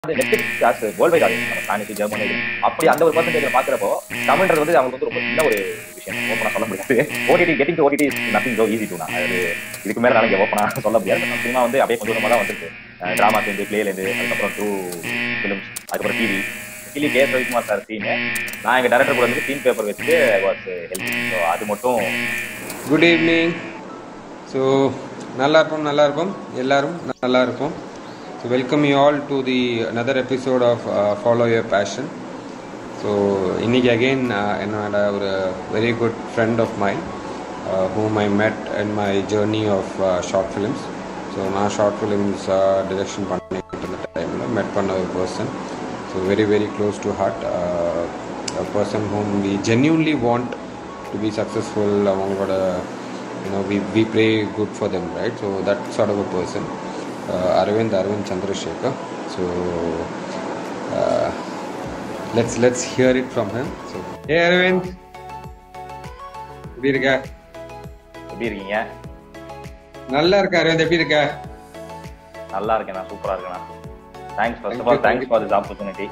வந்து Netflix as world wide audience நம்ம Spanish Germany அப்படி அந்த ஒரு பர்சன்டேஜ் பாக்குறப்போ தமிழ்ன்றது வந்து அவங்களுக்கு வந்து ரொம்ப சின்ன ஒரு விஷயம் ஓப்பனா சொல்ல முடியாது OTT getting to OTT is nothing so easy to நான் அது இதுக்கு மேல நாளைக்கு ஓப்பனா சொல்ல முடியாது சினிமா வந்து அப்படியே கொஞ்சம் கொஞ்சமா தான் வந்துருக்கு டிராமாஸ் இருந்து பிளேல இருந்து அதுக்கப்புறம் டூ ஃபிலிம்ஸ் அதுக்கப்புறம் TV TV K S Ravikumar sir team நான் எங்க டேரக்டர் கூட வந்து டீம் பேப்பர் வச்சுட்டு வாஸ் ஹெல்ப் ஸோ அது மட்டும் குட் ஈவினிங் ஸோ நல்லா இருப்போம் நல்லா இருப்போம் எல்லாரும் நல்லா இருப்போம் so welcome you all to the another episode of follow your passion so இன்னைக்கு அகெயின் என்னோட ஒரு very good friend of mind whom I met in my journey of short films so நான் ஷார்ட் ஃபிலிம்ஸ் டிரெக்ஷன் பண்ணிட்டு இருந்த டைமில் met பண்ண ஒரு person so very very close to heart person whom we genuinely want to be successful அவங்களோட you know we, we pray good for them right so that sort of a person uh, arvind arvind chandrasekhar so uh, let's let's hear it from him so hey arvind எப்படி இருக்க எப்படி இருக்கீங்க நல்லா இருக்க அரவிந்த் எப்படி இருக்க நல்லா இருக்கேன் நான் சூப்பரா இருக்கேன் thanks first of Thank all you, thanks for this opportunity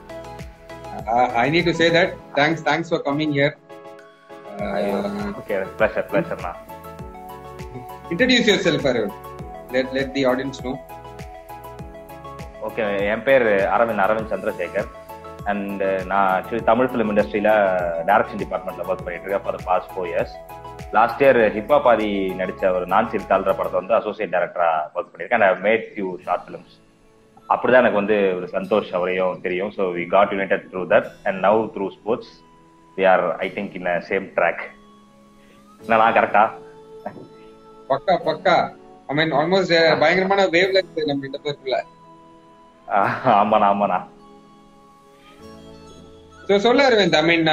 I need to say that thanks thanks for coming here okay pleasure ப்ளஷர்ண்ணா introduce yourself Aravind let let the audience know okay என் பேர் Aravind Aravind Chandrasekhar and நான் actually Tamil film இண்டஸ்ட்ரியில direction டிபார்ட்மெண்ட்ல work பண்ணிட்டு இருக்கேன் for past four years last year ஹிப்பா பாதி நடிச்ச ஒரு நான் சிரித்தாள்ன்ற படத்தை வந்து அசோசியேட் டைரக்டரா ஒர்க் பண்ணியிருக்கேன் and made few short films அப்படிதான் எனக்கு வந்து ஒரு சந்தோஷ் அவரையும் தெரியும் so we got united through that and now through sports we are I think in same track நான் கரெக்டா பக்கா பக்கா ஐ மீன் ஆல்மோஸ்ட் பயங்கரமான வேவ் லென்த் நம்ம ரெண்டு பேருக்குள்ள ஆமாண்ணா ஆமாண்ணா So சொல்லு அரவிந்த் ஐ மீன்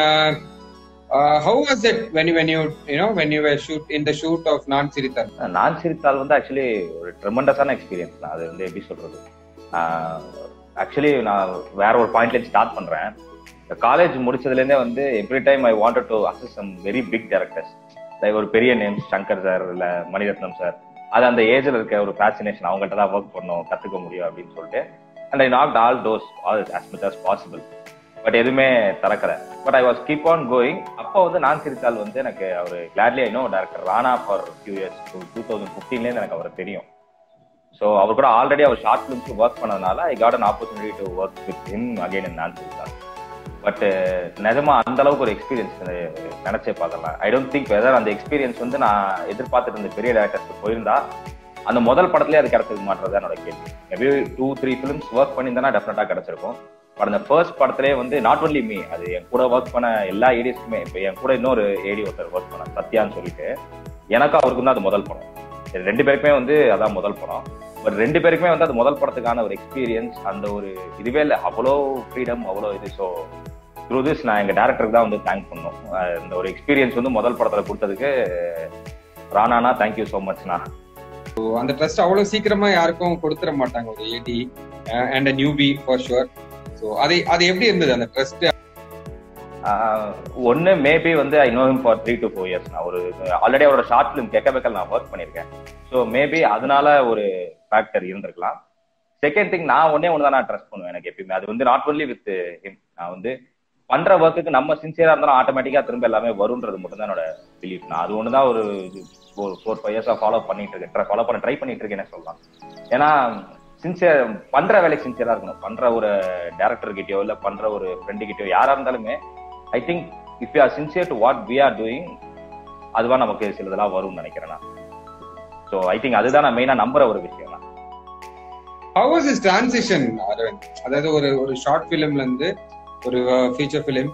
how was it when you when you you know when you were shoot in the shoot of நான் சிரித்தார் நான் சிரித்தால் வந்து ஆக்சுவலி ஒரு ட்ரெமெண்டஸான எக்ஸ்பீரியன்ஸ் தான் அது வந்து எப்படி சொல்றது ஆக்சுவலி நான் வேற ஒரு பாயிண்ட்ல ஸ்டார்ட் பண்றேன் காலேஜ் முடிச்சதுலேருந்தே வந்து every time I wanted to assess some very big directors like ஒரு பெரிய நேம்ஸ் சங்கர் சார் இல்ல மணிரத்னம் சார் அது அந்த ஏஜ்ல இருக்க ஒரு ஃபேசினேஷன் அவங்கள்ட்ட தான் ஒர்க் பண்ணணும் கத்துக்க முடியும் அப்படின்னு சொல்லிட்டு and I knocked all doors all as much as possible but எதுவுமே திறக்கல but I was keep on going அப்போ வந்து நான் சிரித்தால் வந்து எனக்கு அவர் gladly I know director Rana for few years two thousand ஃபிஃப்டீன்லேருந்து எனக்கு அவர் தெரியும் ஸோ அவர் கூட ஆல்ரெடி அவர் ஷார்ட் ஃபிலிம்ஸ் ஒர்க் பண்ணதுனால I got an opportunity to work with him again in Naan Sirithal but நிஜமா அந்த அளவுக்கு ஒரு எக்ஸ்பீரியன்ஸ் நினைச்சே பார்க்கலாம் ஐ டோன்ட் திங்க் வெதர் அந்த எக்ஸ்பீரியன்ஸ் வந்து நான் எதிர்பார்த்துட்டு இருந்த பெரிய டேரக்டர்ஸ்க்கு போயிருந்தா அந்த முதல் படத்துலயே அது கிடைச்சது மாட்டுறது என்னோட கேள்வி maybe two three films work பண்ணியிருந்தா டெஃபினட்டா கிடைச்சிருக்கும் பட் அந்த ஃபர்ஸ்ட் படத்திலே வந்து நாட் ஒன்லி மீ அது என் கூட ஒர்க் பண்ண எல்லா ஏடிஸ்க்குமே இப்போ என் கூட இன்னொரு ஏடி ஒருத்தர் ஒர்க் பண்ண சத்யான்னு சொல்லிட்டு எனக்கும் அவருக்கும் தான் அது முதல் படம் இது ரெண்டு பேருக்குமே வந்து அதான் முதல் படம் பட் ரெண்டு பேருக்குமே வந்து அது முதல் படத்துக்கான ஒரு எக்ஸ்பீரியன்ஸ் அந்த ஒரு இதுவே இல்லை அவ்வளோ ஃப்ரீடம் அவ்வளோ இது ஸோ த்ரூ திஸ் நான் எங்க டேரக்டருக்கு தான் வந்து தேங்க் பண்ணோம் அஹ் இந்த ஒரு எக்ஸ்பீரியன்ஸ் வந்து முதல் படத்துல கொடுத்ததுக்கு ராணானா தேங்க்யூ ஸோ மச்ண்ணா So, அந்த ட்ரஸ்ட் அவ்வளவு சீக்கிரமா யாருக்கும் கொடுத்துட மாட்டாங்க ஒரு AD and a newbie for sure so அது அது எப்படி இருந்தது அந்த ட்ரஸ்ட் ஒன்னு மேபி வந்து I know him for three to four years நான் ஒரு ஆல்ரெடி அவரோட ஷார்ட் ஃபிலிம் கெக்க பெக்கல் நான் ஒர்க் பண்ணியிருக்கேன் ஸோ மேபி அதனால ஒரு ஃபேக்டர் இருந்திருக்கலாம் செகண்ட் திங் நான் ஒன்னே ஒன்று தான் நான் ட்ரஸ்ட் பண்ணுவேன் எனக்கு எப்பயுமே அது வந்து நாட் ஒன்லி வித் ஹிம் நான் வந்து பண்ற ஒர்க்குக்கு நம்ம சின்சியரா இருந்தாலும் ஆட்டோமேட்டிக்கா திரும்ப எல்லாமே வரும்ன்றது மட்டும் தான் என்னோட பிலீஃப் நான் அது ஒன்று தான் ஒரு ஒரு ஃபோர் ஃபைவ் இயர்ஸா ஃபாலோ பண்ணிட்டு இருக்கேன் ஃபாலோ பண்ண ட்ரை பண்ணிட்டு இருக்கேன்னு சொல்லலாம் ஏன்னா சின்சியர் பண்ற வேலைக்கு சின்சியரா இருக்கணும் பண்ற ஒரு டேரக்டர் கிட்டயோ இல்ல பண்ற ஒரு ஃப்ரெண்டு கிட்டயோ யாரா இருந்தாலுமே I think if you are sincere to what we are doing அதுவா நமக்கு சிலதெல்லாம் வரும்னு நினைக்கிறேன் நான் ஸோ ஐ திங்க் அதுதான் நான் மெயினா நம்புற ஒரு விஷயம் தான் how was is transition Aravind அதாவது ஒரு ஒரு ஷார்ட் ஃபிலிம்ல இருந்து ஒரு ஃபீச்சர் ஃபிலிம்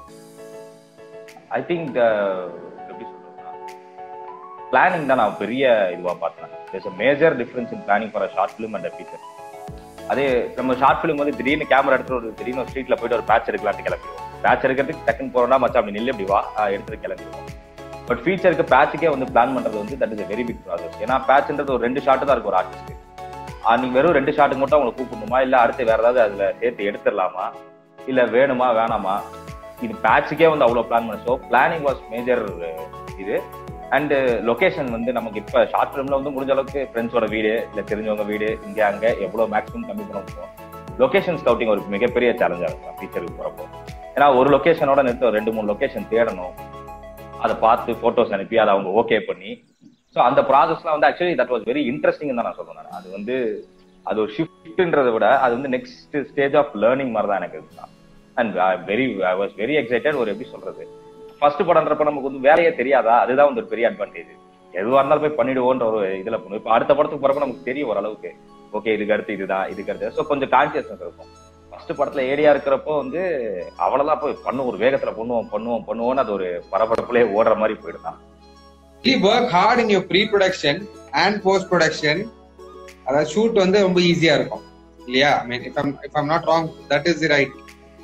ஐ திங்க் எப்படி சொல்றதுன்னா பிளானிங் தான் நான் பெரிய இதுவா பார்த்தேன் there's a major difference in planning for a short film and feature அதே நம்ம ஷார்ட் ஃபிலிம் வந்து திடீர்னு கேமரா எடுத்துட்டு ஒரு திடீர்னு ஒரு ஸ்ட்ரீட்ல போயிட்டு ஒரு பேட்ச் எடுக்கலாம்னு கிளம்பிடுவோம் பேட்ச் எடுக்கிறதுக்கு டக்குன்னு போறோம்னா மச்சான் அப்படி நில்லு இப்படி வா ஆஹ் எடுத்துட்டு கிளம்பிடுவோம் பட் ஃபீச்சருக்கு பேட்சுக்கே வந்து பிளான் பண்றது வந்து that is a very big process ஏன்னா பேட்ச்ன்றது ஒரு ரெண்டு ஷாட் தான் இருக்கும் ஒரு ஆர்டிஸ்ட் நீங்க வெறும் ரெண்டு ஷாட்டுக்கு மட்டும் அவங்களை கூப்பிடணுமா இல்ல அடுத்து வேற ஏதாவது அதுல சேர்த்து எடுத்துடலாமா இல்ல வேணுமா வேணாமா இது பேட்சுக்கே வந்து அவ்வளவு பிளான் பண்ண ஸோ பிளானிங் வாஸ் மேஜர் இது அண்ட் லொகேஷன் வந்து நமக்கு இப்ப ஷார்ட் ஃபிலிம்ல வந்து முடிஞ்ச அளவுக்கு ஃப்ரெண்ட்ஸோட வீடு இல்ல தெரிஞ்சவங்க வீடு இங்க அங்க எவ்வளவு மேக்ஸிமம் கம்மி பண்ண முடியும் லொகேஷன் ஸ்கவுட்டிங் ஒரு மிகப்பெரிய சேலஞ்சா இருக்கும் ஃபீச்சருக்கு போறப்போ ஏன்னா ஒரு லொகேஷனோட நிறுத்த ரெண்டு மூணு லொகேஷன் தேடணும் அதை பார்த்து போட்டோஸ் அனுப்பி அதை அவங்க ஓகே பண்ணி ஸோ அந்த ப்ராசஸ்லாம் வந்து actually that was very interesting தான் நான் சொல்றேன் நான். அது வந்து அது ஒரு ஷிஃப்ட்ன்றதை விட அது வந்து நெக்ஸ்ட் ஸ்டேஜ் ஆஃப் லேர்னிங் மாதிரி தான் எனக்கு இருந்துச்சு and very I was very excited ஒரு எப்படி சொல்றது ஃபர்ஸ்ட் படம்ன்றப்ப நமக்கு வந்து வேலையே தெரியாதா அதுதான் வந்து ஒரு பெரிய அட்வான்டேஜ் எதுவாக இருந்தாலும் போய் பண்ணிடுவோன்ற ஒரு இதுல பண்ணுவோம் இப்போ அடுத்த படத்துக்கு போறப்ப நமக்கு தெரியும் ஓரளவுக்கு ஓகே இதுக்கு அடுத்து இதுதான் இதுக்கு அடுத்து ஸோ கொஞ்சம் கான்சியஸ்னஸ் இருக்கும் ஃபர்ஸ்ட் படத்துல ஏடியா இருக்கிறப்போ வந்து அவ்வளவுதான் போய் பண்ணுவோம் ஒரு வேகத்துல பண்ணுவோம் பண்ணுவோம் பண்ணுவோம்னு அது ஒரு பரபரப்புலயே ஓடுற மாதிரி போயிடுதான் you work hard in your pre production and post production அதாவது ஷூட் வந்து ரொம்ப ஈஸியா இருக்கும் இல்லையா I mean if if I'm not wrong that is the right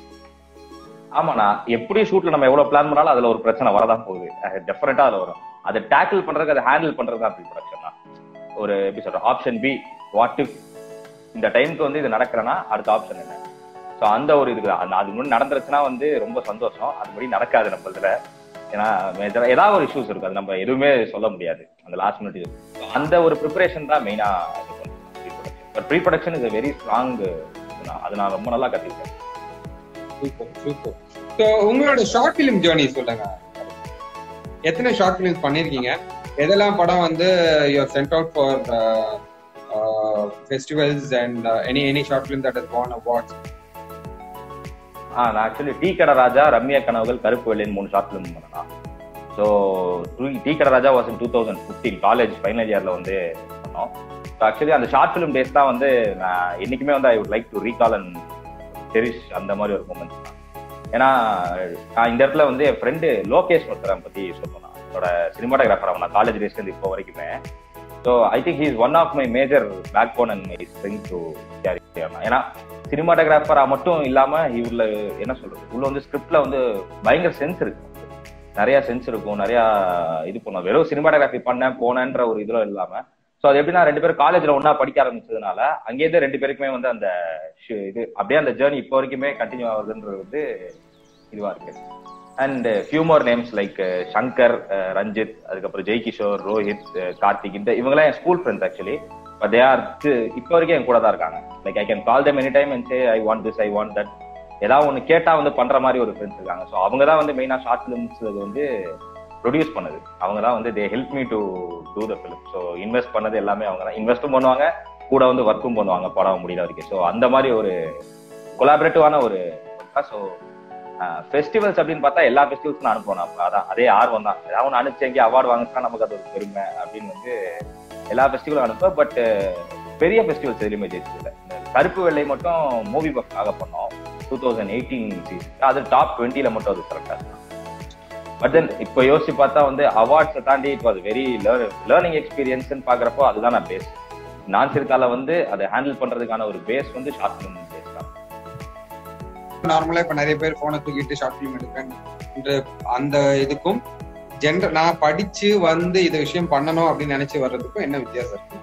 ஆமாண்ணா எப்படி ஷூட்ல நம்ம எவ்வளவு பிளான் பண்ணாலும் அதுல ஒரு பிரச்சனை வரதான் போகுது டெஃபரெண்டா அதுல வரும் அதை டேக்கிள் பண்றதுக்கு அதை ஹேண்டில் பண்றது தான் ப்ரீ ப்ரொடக்ஷன் தான் ஒரு எப்படி சொல்றோம் ஆப்ஷன் பி வாட் இஃப் இந்த டைம்க்கு வந்து இது நடக்கிறனா அடுத்த ஆப்ஷன் என்ன ஸோ அந்த ஒரு இதுக்கு தான். அந்த அது முன்னாடி நடந்துருச்சுன்னா வந்து ரொம்ப சந்தோஷம் அதுபடி நடக்காது நம்ம இதுல ஏன்னா major- ஏதாவது ஒரு இஷ்யூஸ் இருக்கும் அது நம்ம எதுவுமே சொல்ல முடியாது அந்த லாஸ்ட் மினிட் இது So, அந்த ஒரு ப்ரிப்பரேஷன் தான் மெயினா but pre production is very strong அது நான் ரொம்ப நல்லா கத்துக்கிட்டேன் சூப்பர் சூப்பர் ஸோ உங்களோட ஷார்ட் ஃபிலிம் ஜேர்னி சொல்லுங்க எத்தனை ஷார்ட் ஃபிலிம்ஸ் பண்ணிருக்கீங்க எதெல்லாம் படம் வந்து you sent out for festivals and any any short film that is won awards ஆ நான் ஆக்சுவலி டீ கடை ராஜா ரம்யா கனவுகள் கருப்பு வெள்ளைன்னு மூணு ஷார்ட் ஃபிலிம் பண்ணலாம் ஸோ டீ கடை Raja was in two thousand fifteen college final இயர்ல வந்து பண்ணோம் ஸோ ஆக்சுவலி அந்த ஷார்ட் ஃபிலிம் டேஸ் தான் வந்து நான் என்னைக்குமே வந்து I would like to recall and cherish அந்த மாதிரி ஒரு மூமெண்ட்ஸ் தான் ஏன்னா நான் இந்த இடத்துல வந்து என் ஃப்ரெண்டு லோகேஷ் ஒருத்தரை பத்தி சொல்லணும் அவரோட சினிமாட்டோகிராஃபர் அவன் நான் காலேஜ் டேஸ்ல இருந்து இப்போ வரைக்குமே so I think he's one of my major backbone and my strength to carry ஏன்னா சினிமாட்டோகிராஃபரா மட்டும் இல்லாம இவர்ல என்ன சொல்றது உள்ள வந்து ஸ்கிரிப்ட்ல வந்து பயங்கர சென்ஸ் இருக்கு நிறைய சென்ஸ் இருக்கும் நிறைய இது பண்ணுவோம் வெறும் சினிமாட்டோகிராஃபி பண்ணேன் போனேன்ற ஒரு இதுல இல்லாம ஸோ அது எப்படின்னா ரெண்டு பேரும் காலேஜ்ல ஒண்ணா படிக்க ஆரம்பிச்சதுனால அங்கேயிருந்து ரெண்டு பேருக்குமே வந்து அந்த ஷு- இது அப்படியே அந்த ஜேர்னி இப்போ வரைக்குமே கண்டினியூ ஆகுதுன்றது வந்து இதுவா இருக்கு and few more names like Shankar ah, Ranjith அதுக்கப்புறம் ஜெய் கிஷோர் ரோஹித் அஹ், கார்த்திக் இந்த இவங்கெல்லாம் என் school friends actually but they are இப்போ வரைக்கும் என் கூட தான் இருக்காங்க like I can call them any time and say I want this I want that ஏதாவது ஒன்று கேட்டா வந்து பண்ற மாதிரி ஒரு ஃப்ரெண்ட்ஸ் இருக்காங்க ஸோ அவங்க தான் வந்து மெயினாக ஷார்ட் ஃபிலிம்ஸ் வந்து ப்ரொடியூஸ் பண்ணது அவங்க தான் வந்து they help me to do the film so invest பண்ணது எல்லாமே அவங்க தான் இன்வெஸ்ட்டும் பண்ணுவாங்க கூட வந்து ஒர்க்கும் பண்ணுவாங்க படம் முடியல வரைக்கும் ஸோ அந்த மாதிரி ஒரு கொலாபரேட்டிவான ஒரு ஸோ ஃபெஸ்டிவல்ஸ் அப்படின்னு பார்த்தா எல்லா ஃபெஸ்டிவல்ஸும் அனுப்புவோம் நான் அதான் அதே ஆர்வம் தான் ஏதாவது ஒன்று அனுப்பிச்சு எங்கேயும் அவார்டு வாங்கினா நமக்கு அது ஒரு பெருமை அப்படின்னு வந்து எல்லா ஃபெஸ்டிவலும் அனுப்புவேன் பட் பெரிய ஃபெஸ்டிவல்ஸ் எதுலையுமே ஜெயிச்சதில்லை இந்த கருப்பு வெள்ளை மட்டும் மூவி பஃப்காக பண்ணோம் டூ தௌசண்ட் எயிட்டீன் சீசன் அது டாப் டுவெண்ட்டில மட்டும் அது செலக்ட் பட் தென் இப்போ யோசிச்சு பார்த்தா வந்து அவார்ட்ஸை தாண்டி இட் வாஸ் வெரி லேர்னிங் எக்ஸ்பீரியன்ஸ்னு பாக்குறப்போ அதுதான் நான் பேஸ் நான் சிறுகால வந்து அதை ஹேண்டில் பண்றதுக்கான ஒரு பேஸ் வந்து ஷார்ட் ஃபிலிம் பேஸ் தான் நார்மலா இப்ப நிறைய பேர் போனை தூக்கிட்டு ஷார்ட் ஃபிலிம் எடுக்கிறேன் அந்த இதுக்கும் ஜென்ரல் நான் படிச்சு வந்து இந்த விஷயம் பண்ணணும் அப்படின்னு நினைச்சு வர்றதுக்கும் என்ன வித்தியாசம் இருக்கு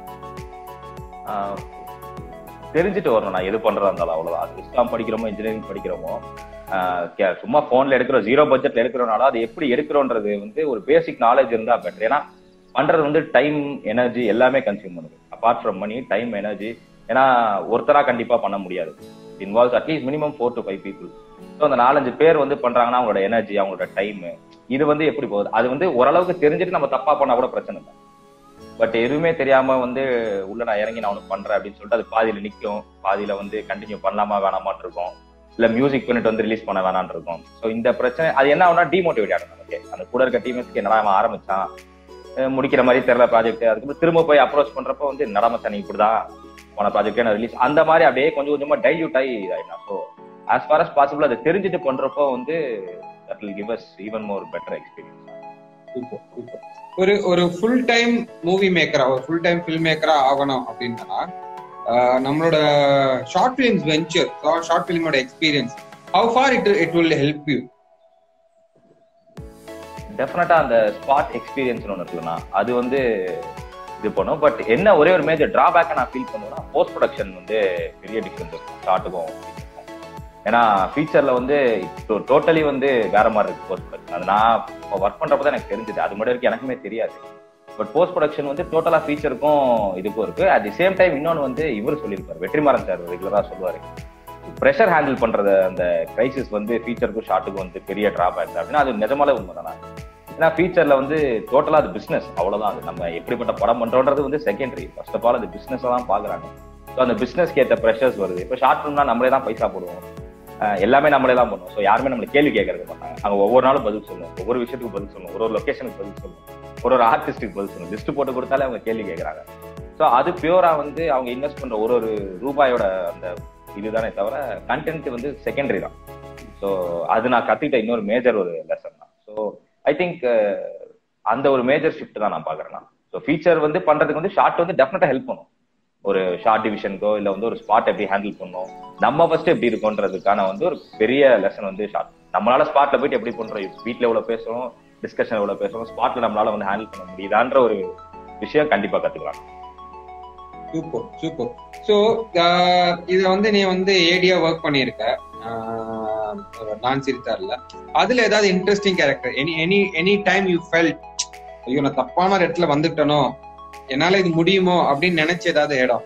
ஆஹ் தெரிஞ்சுட்டு வரணும் நான் எது பண்றதா இருந்தாலும் அவ்வளவுதான் அது இஸ்லாம் படிக்கிறோமோ இன்ஜினியரிங் படிக்கிறோமோ ஆஹ் கே- சும்மா போன்ல எடுக்கிறோம் ஜீரோ பட்ஜெட்ல எடுக்கிறோம்னாலும் அது எப்படி எடுக்கிறோன்றது வந்து ஒரு பேசிக் நாலேஜ் இருந்தா பெட்டர் ஏன்னா பண்றது வந்து டைம் எனர்ஜி எல்லாமே கன்சியூம் பண்ணுது apart from money time energy ஏன்னா ஒருத்தரா கண்டிப்பா பண்ண முடியாது involves at least minimum four to five people so அந்த நாலஞ்சு பேர் வந்து பண்றாங்கன்னா அவங்களோட எனர்ஜி அவங்களோட டைம் இது வந்து எப்படி போகுது அது வந்து ஓரளவுக்கு தெரிஞ்சுட்டு நம்ம தப்பா பண்ணா கூட பிரச்சனை இல்லை பட் எதுவுமே தெரியாம வந்து உள்ள நான் இறங்கி நான் ஒன்று பண்றேன் அப்படின்னு சொல்லிட்டு அது பாதியில நிக்கும் பாதியில வந்து கண்டினியூ பண்ணலாமா வேணாமான்னு இருக்கும் இல்ல மியூசிக் பண்ணிட்டு வந்து ரிலீஸ் பண்ண வேணாம்னு இருக்கும் ஸோ இந்த பிரச்சனை அது என்ன ஆகும்னா டிமோட்டிவேட் ஆகும் நமக்கு அந்த கூட இருக்க டீமேட்ஸ்க்கு என்னடா அவன் ஆரம்பிச்சான் அஹ் முடிக்கிற மாதிரி தெரியல ப்ராஜெக்ட் அதுக்கப்புறம் திரும்ப போய் அப்ரோச் பண்றப்போ வந்து நடமச்சான் நீ இப்படிதான் போன ப்ராஜெக்டே நான் ரிலீஸ் அந்த மாதிரி அப்படியே கொஞ்சம் கொஞ்சமா டைல்யூட் ஆகி இதாயிடும் so as far as possible அதை தெரிஞ்சுட்டு பண்றப்போ வந்து that will give us even more better experience Super, super. ஒரு ஒரு ஃபுல் டைம் மூவி மேக்கரா ஒரு ஃபுல் டைம் ஃபில்ம் மேக்கரா ஆகணும் அப்படின்னா ஆஹ் நம்மளோட ஷார்ட் ஃபிலிம்ஸ் வெஞ்சர் ஷார்ட் ஃபிலிமோட experience how far it it will help you டெஃபினட்டா அந்த ஸ்பாட் எக்ஸ்பீரியன்ஸ் ஒன்று இருக்குல்லண்ணா அது வந்து இது பண்ணும் பட் என்ன ஒரே ஒரு மேஜர் டிராபேக்கை நான் ஃபீல் பண்ணுவேன்னா போஸ்ட் ப்ரொடக்ஷன் வந்து பெரிய டிஃபரன்ஸ் இருக்கும் ஷார்ட்டுக்கும் ஏன்னா ஃபீச்சர்ல வந்து டோட்டலி வந்து வேற மாதிரி இருக்கு போஸ்ட் ப்ரொடக்ஷன் அது நான் ஒர்க் பண்றப்ப தான் எனக்கு தெரிஞ்சது அது மட்டும் வரைக்கும் எனக்குமே தெரியாது பட் போஸ்ட் ப்ரொடக்ஷன் வந்து டோட்டலா ஃபீச்சருக்கும் இதுக்கும் இருக்கு அட் தி சேம் டைம் இன்னொன்று வந்து இவர் சொல்லியிருப்பார் வெற்றிமாறன் சார் ரெகுலரா சொல்லுவாரு ப்ரெஷர் ஹேண்டில் பண்றது அந்த கிரைசிஸ் வந்து ஃபீச்சருக்கும் ஷார்ட்டுக்கும் வந்து பெரிய டிராபேக் அப்படின்னா அது நிஜமாலே உண்மைதானா ஏன்னா ஃபீச்சர்ல வந்து டோட்டலா அது பிசினஸ் அவ்வளவுதான் அது நம்ம எப்படிப்பட்ட படம் பண்றோன்றது வந்து செகண்டரி ஃபர்ஸ்ட் ஆஃப் ஆல் அது பிசினஸ் தான் பாக்குறாங்க ஸோ அந்த பிசினஸ்க்கு ஏற்ற ப்ரெஷர்ஸ் வருது இப்போ ஷார்ட் ஃபிலிம்னா நம்மளே தான் பைசா போடுவோம் அஹ் எல்லாமே நம்மளே தான் பண்ணுவோம் ஸோ யாருமே நம்மளை கேள்வி கேட்கறது மாட்டாங்க அங்க ஒவ்வொரு நாளும் பதில் சொல்லணும் ஒவ்வொரு விஷயத்துக்கு பதில் சொல்லணும் ஒரு ஒரு லொகேஷனுக்கு பதில் சொல்லணும் ஒரு ஒரு ஆர்டிஸ்ட்டுக்கு பதில் சொல்லணும் லிஸ்ட் போட்டு கொடுத்தாலே அவங்க கேள்வி கேட்கறாங்க ஸோ அது பியூரா வந்து அவங்க இன்வெஸ்ட் பண்ற ஒரு ஒரு ரூபாயோட அந்த இதுதானே தவிர கண்டென்ட் வந்து செகண்டரி தான் ஸோ அது நான் கத்துக்கிட்ட இன்னொரு மேஜர் ஒரு லெசன் தான் ஸோ ஐ திங்க் அந்த ஒரு மேஜர் ஷிஃப்ட் தான் நான் பாக்குறேன் நான் ஸோ ஃபீச்சர் வந்து பண்றதுக்கு வந்து ஷார்ட் வந்து டெஃபினட்டா ஹெல்ப் பண்ணும் ஒரு ஷார்ட் டிவிஷனுக்கோ இல்ல வந்து ஒரு ஸ்பாட் எப்படி ஹேண்டில் பண்ணும் நம்ம ஃபர்ஸ்ட் எப்படி இருக்கோன்றதுக்கான வந்து ஒரு பெரிய லெசன் வந்து ஷார்ட் நம்மளால ஸ்பாட்ல போயிட்டு எப்படி பண்றோம் வீட்ல எவ்வளவு பேசுறோம் டிஸ்கஷன் எவ்வளவு பேசுறோம் ஸ்பாட்ல நம்மளால வந்து ஹேண்டில் பண்ண முடியுதான்ற ஒரு விஷயம் கண்டிப்பா கத்துக்கலாம் சூப்பர் சூப்பர் ஸோ இதை வந்து நீ வந்து ஏடியா ஒர்க் பண்ணியிருக்க நான் சிரித்தார்ல அதுல ஏதாவது interesting character any any any time you fell ஐயோ நான் தப்பான ஒரு இடத்துல வந்துட்டனோ என்னால இது முடியுமோ அப்படின்னு நினைச்ச ஏதாவது இடம்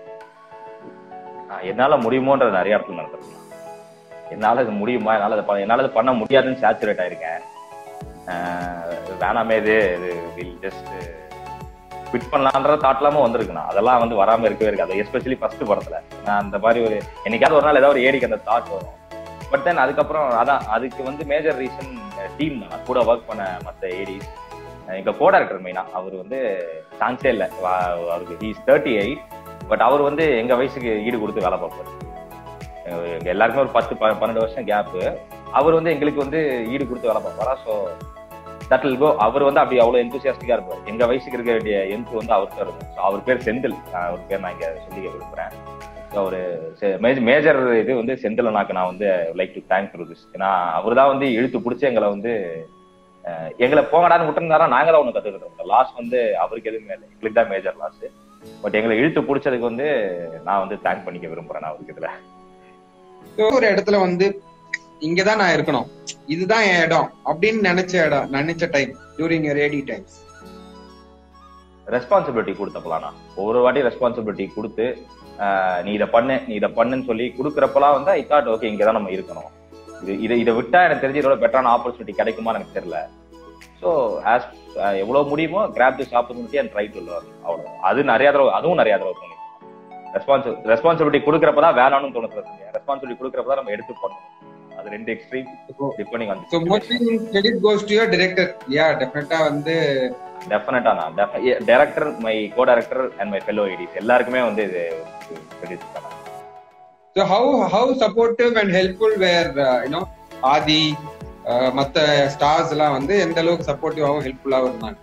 ஆஹ் என்னால முடியுமோன்றது நிறைய இடத்துல நடந்திருக்கு என்னால இது முடியுமா என்னால இது பண்ண- என்னால இது பண்ண முடியாதுன்னு சேச்சுரேட் ஆயிருக்கேன் ஆஹ் வேணாமே இது வில் ஜஸ்ட் குவிட் பண்ணலான்ற தாட்லாம வந்திருக்குண்ணா அதெல்லாம் வந்து வராம இருக்கவே இருக்கு அது எஸ்பெஷலி ஃபர்ஸ்ட் படத்துல நான் அந்த மாதிரி ஒரு என்னைக்காவது ஒரு நாள் ஏதாவது ஒரு ஏடிக்கு அந்த தாட் வரும் பட் தென் அதுக்கப்புறம் அதான் அதுக்கு வந்து மேஜர் ரீசன் டீம் தான் கூட ஒர்க் பண்ண மற்ற ஏடிஸ் எங்க கோ டேரக்டர் மெயினா அவர் வந்து சான்ஸே இல்லை அவருக்கு ஹீஸ் தேர்ட்டி எயிட் பட் அவர் வந்து எங்க வயசுக்கு ஈடு கொடுத்து வேலை பார்ப்பாரு எங்க- எங்க எல்லாருக்குமே ஒரு பத்து ப- பன்னெண்டு வருஷம் கேப்பு அவர் வந்து எங்களுக்கு வந்து ஈடு கொடுத்து வேலை பார்ப்பாரா ஸோ தட் வில் கோ அவர் வந்து அப்படி அவ்வளவு எந்தூசியாஸ்டிக்கா இருப்பார் எங்க வயசுக்கு இருக்க வேண்டிய எந்த வந்து அவர்கிட்ட இருக்கும் So அவர் பேர் செந்தில் ஆஹ் அவர் பேர் நான் இங்க சொல்லிக்க விரும்புறேன் ஸோ அவரு மேஜர் இது வந்து செந்திலனாக்கு நான் வந்து like to thank through this ஏன்னா அவர் தான் வந்து இழுத்து பிடிச்சி எங்களை வந்து அஹ், எங்களை போங்கடான்னு விட்டுருந்தாரா நாங்க தான் ஒன்று கத்துக்கிட்டோம் லாஸ் வந்து அவருக்கு எதுவுமே இல்லை எங்களுக்கு தான் மேஜர் லாஸ் பட் எங்களை இழுத்து பிடிச்சதுக்கு வந்து நான் வந்து தேங்க் பண்ணிக்க விரும்புறேன் நான் அவருக்கு இதுல So, ஒரு இடத்துல வந்து இங்கதான் நான் இருக்கணும் இதுதான் என் இடம் அப்படின்னு நினைச்ச இடம் நினைச்ச time during AD times responsibility கொடுத்தப்பலாம் நான் ஒரு வாட்டி ரெஸ்பான்சிபிலிட்டி கொடுத்து ஆஹ், நீ இதை பண்ணு நீ இதை பண்ணுன்னு சொல்லி கொடுக்குறப்பலாம் வந்து ஐ தாட் ஓகே இங்கே தான் நம்ம இருக்கணும் இது இதை இதை விட்டா எனக்கு தெரிஞ்சு இதோட பெட்டரான ஆப்பர்ச்சுனிட்டி கிடைக்குமா எனக்கு தெரியல ஸோ ஆஸ் எவ்வளவு முடியுமோ grab this opportunity and try to learn அவ்வளோ அது நிறைய தடவை அதுவும் நிறைய தடவை தோணி ரெஸ்பான்சி ரெஸ்பான்சிபிலிட்டி கொடுக்குறப்ப தான் வேணாம்னு தோணுது ரெஸ்பான்சிபிலிட்டி கொடுக்குறப்ப தான் நம்ம எடுத்து பண்ணணும் அது ரெண்டு extreme depending on so mostly credit goes to your director yeah டெஃபினட்டா வந்து டெஃபினட்டா நான் director my co director and my fellow ADs எல்லாருக்குமே வந்து இது credit தான் so how how supportive and helpful where you know Aadhi uh, மத்த ஸ்டார்ஸ் எல்லாம் வந்து எந்த அளவுக்கு சப்போர்ட்டிவாகவும் ஹெல்ப்ஃபுல்லாகவும் இருந்தாங்க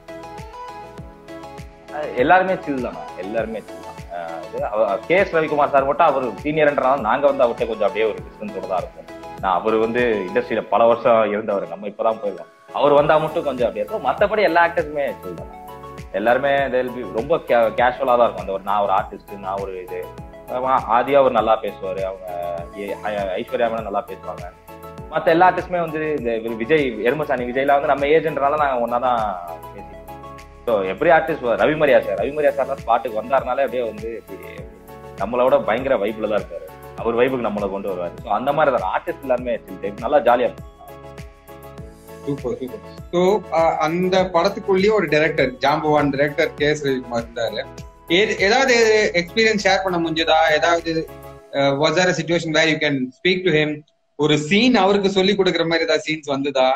அஹ் எல்லாருமே சில் தான் எல்லாருமே சில் தான் அஹ் இது அவ- கே எஸ் ரவிக்குமார் சார் மட்டும் அவர் சீனியர்ன்றனால நாங்க வந்து அவர்கிட்ட கொஞ்சம் அப்படியே ஒரு டிஸ்டன்ஸோட தான் இருக்கும் நான் அவர் வந்து இண்டஸ்ட்ரியில பல வருஷம் இருந்தவர் நம்ம இப்பதான் போயிருக்கோம் அவர் வந்தா மட்டும் கொஞ்சம் அப்படியே இருக்கும் மத்தபடி எல்லா ஆக்டர்ஸுமே சில் தான் எல்லாருமே they'll be ரொம்ப கேஷுவலா தான் இருக்கும் அந்த ஒரு நான் ஒரு ஆர்டிஸ்ட் நான் ஒரு இது அஹ் ஆதியா அவர் நல்லா பேசுவாரு அவங்க ஏ- ஐ- ஐஸ்வர்யா மேடம் நல்லா பேசுவாங்க மத்த எல்லா ஆர்டிஸ்டுமே வந்து இந்த வி- விஜய் எருமசாணி விஜய்லாம் வந்து நம்ம ஏஜென்ட்னால நாங்க ஒன்னா தான் பேசிக்கிறோம் so every artist Ravi Mariya sir Ravi Mariya sir ஸ்பாட்டுக்கு வந்தாருனாலே அப்படியே வந்து இப்படி நம்மளோட பயங்கர வைப்ல தான் இருக்காரு அவர் வைப்புக்கு நம்மளை கொண்டு வருவாரு ஸோ அந்த மாதிரி தான் ஆர்டிஸ்ட் எல்லாருமே chill type. நல்லா ஜாலியா இருக்கும் சூப்பர் சூப்பர் ஸோ அந்த படத்துக்குள்ளேயே ஒரு டைரக்டர் ஜாம்பவான் டைரக்டர் கே எஸ் ரவிக்குமார் இருந்தாரு ஏது- ஏதாவது எக்ஸ்பீரியன்ஸ் ஷேர் பண்ண முடிஞ்சதா ஏதாவது was or situation where you can speak to him ஒரு சீன் அவருக்கு சொல்லி கொடுக்குற மாதிரி ஏதாவது சீன்ஸ் வந்ததா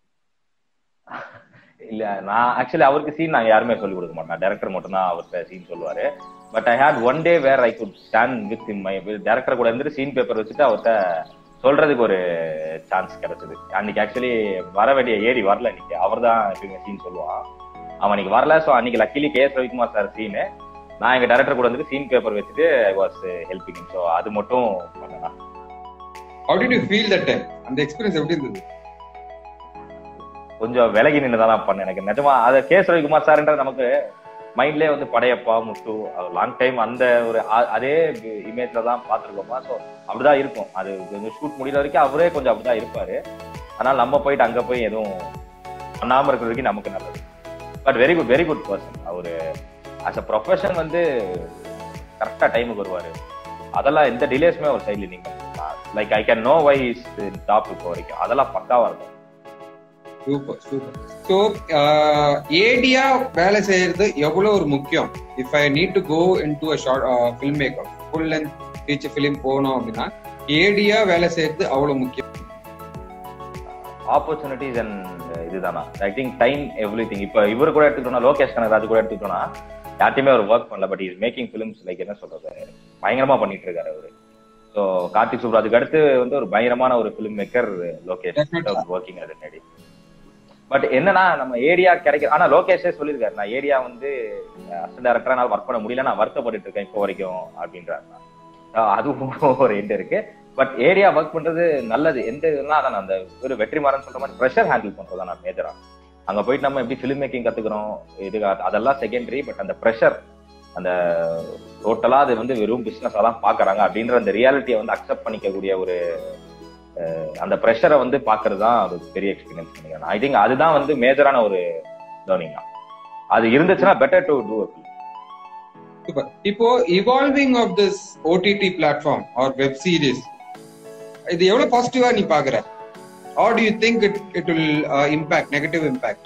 இல்ல நான் ஆக்சுவலி அவருக்கு சீன் நாங்க யாருமே சொல்லி கொடுக்க மாட்டோம் டேரக்டர் மட்டும் தான் அவர்கிட்ட சீன் சொல்லுவாரு but I had one day where I could stand with him my director கூட இருந்துட்டு சீன் பேப்பர் வச்சுட்டு அவர்கிட்ட சொல்றதுக்கு ஒரு சான்ஸ் கிடைச்சது அன்னைக்கு ஆக்சுவலி வர வேண்டிய ஏறி வரல இன்னைக்கு அவர் தான் சீன் சொல்லுவான் அவன் அன்னைக்கு வரல ஸோ அன்னைக்கு luckily K S Ravikumar sir scene நான் எங்க டேரக்டர் கூட வந்துட்டு சீன் பேப்பர் வச்சுட்டு ஐ வாஸ் ஹெல்பிங் ஸோ அது மட்டும் பண்ணலாம் how did you feel that time அந்த எக்ஸ்பீரியன்ஸ் எப்படி இருந்தது கொஞ்சம் விலகி நின்று தான் நான் பண்ணேன் எனக்கு நிஜமா அதை கே எஸ் ரவிக்குமார் சார்ன்ற நமக்கு மைண்ட்லயே வந்து படையப்பா முட்டு லாங் டைம் அந்த ஒரு அ- அதே இமேஜ்ல தான் பார்த்துருக்கோமா ஸோ அப்படிதான் இருக்கும் அது கொஞ்சம் ஷூட் முடிகிற வரைக்கும் அவரே கொஞ்சம் அப்படிதான் இருப்பாரு ஆனால் நம்ம போயிட்டு அங்க போய் எதுவும் பண்ணாம இருக்கிற வரைக்கும் நமக்கு நல்லது but very good very good person அவரு அஸ் அ ப்ரொஃபஷன் வந்து கரெக்டா டைமுக்கு வருவாரு அதெல்லாம் எந்த டிலேஸ்மே ஒரு சைட்ல நீங்க like I can know why is top இப்போ வரைக்கும் அதெல்லாம் பக்காவா இருக்கும் சூப்பர் சூப்பர் ஸோ ஏடியா வேலை செய்யறது எவ்வளவு ஒரு முக்கியம் if I need to go into a short film maker full length feature film போகணும் அப்படின்னா ஏடியா வேலை செய்யறது அவ்வளவு முக்கியம் ஆப்பர்ச்சுனிட்டிஸ் அண்ட் இதுதானா I think time everything இப்போ இவர் கூட எடுத்துக்கிட்டோம்னா லோகேஷ் கனகராஜ் கூட எடுத்துக்கிட்டோம்னா யார்ட்டையுமே அவர் ஒர்க் பண்ணல but is making films like என்ன சொல்றது பயங்கரமா பண்ணிட்டு இருக்காரு அவரு ஸோ கார்த்திக் சுப்ராஜுக்கு அடுத்து வந்து ஒரு பயங்கரமான ஒரு film maker Lokesh Definitely. Working அது முன்னாடி பட் என்னன்னா நம்ம ஏரியா கிடைக்க ஆனா லோகேஷே சொல்லியிருக்காரு நான் ஏரியா வந்து அசிஸ்டன்ட் டேரக்டரா என்னால ஒர்க் பண்ண முடியல நான் வருத்தப்பட்டு இருக்கேன் இப்போ வரைக்கும் அப்படின்றாரு அஹ் அதுவும் ஒரு எண்ட் இருக்கு பட் ஏரியா ஒர்க் பண்றது நல்லது எந்த இதுனா அதான் அந்த ஒரு வெற்றிமாறன் சொல்ற மாதிரி ப்ரெஷர் ஹேண்டில் பண்றது நான் மேஜரா அங்க போயிட்டு நம்ம எப்படி ஃபிலிம் மேக்கிங் கத்துக்கிறோம் இது அதெல்லாம் செகண்டரி பட் அந்த ப்ரெஷர் அந்த டோட்டலா அது வந்து வெறும் பிசினஸ் தான் பாக்குறாங்க அப்படின்ற அந்த ரியாலிட்டியை வந்து அக்செப்ட் பண்ணிக்கக்கூடிய ஒரு அஹ், அந்த ப்ரெஷரை வந்து பாக்குறது தான் அது பெரிய எக்ஸ்பீரியன்ஸ் நினைக்கிறேன் ஐ திங்க் அதுதான் வந்து மேஜரான ஒரு லேர்னிங் தான் அது இருந்துச்சுன்னா பெட்டர் டு டூ சூப்பர் இப்போ evolving of this OTT platform or web series இது எவ்வளவு பாசிட்டிவா நீ பாக்குற or do you think it it will impact negative impact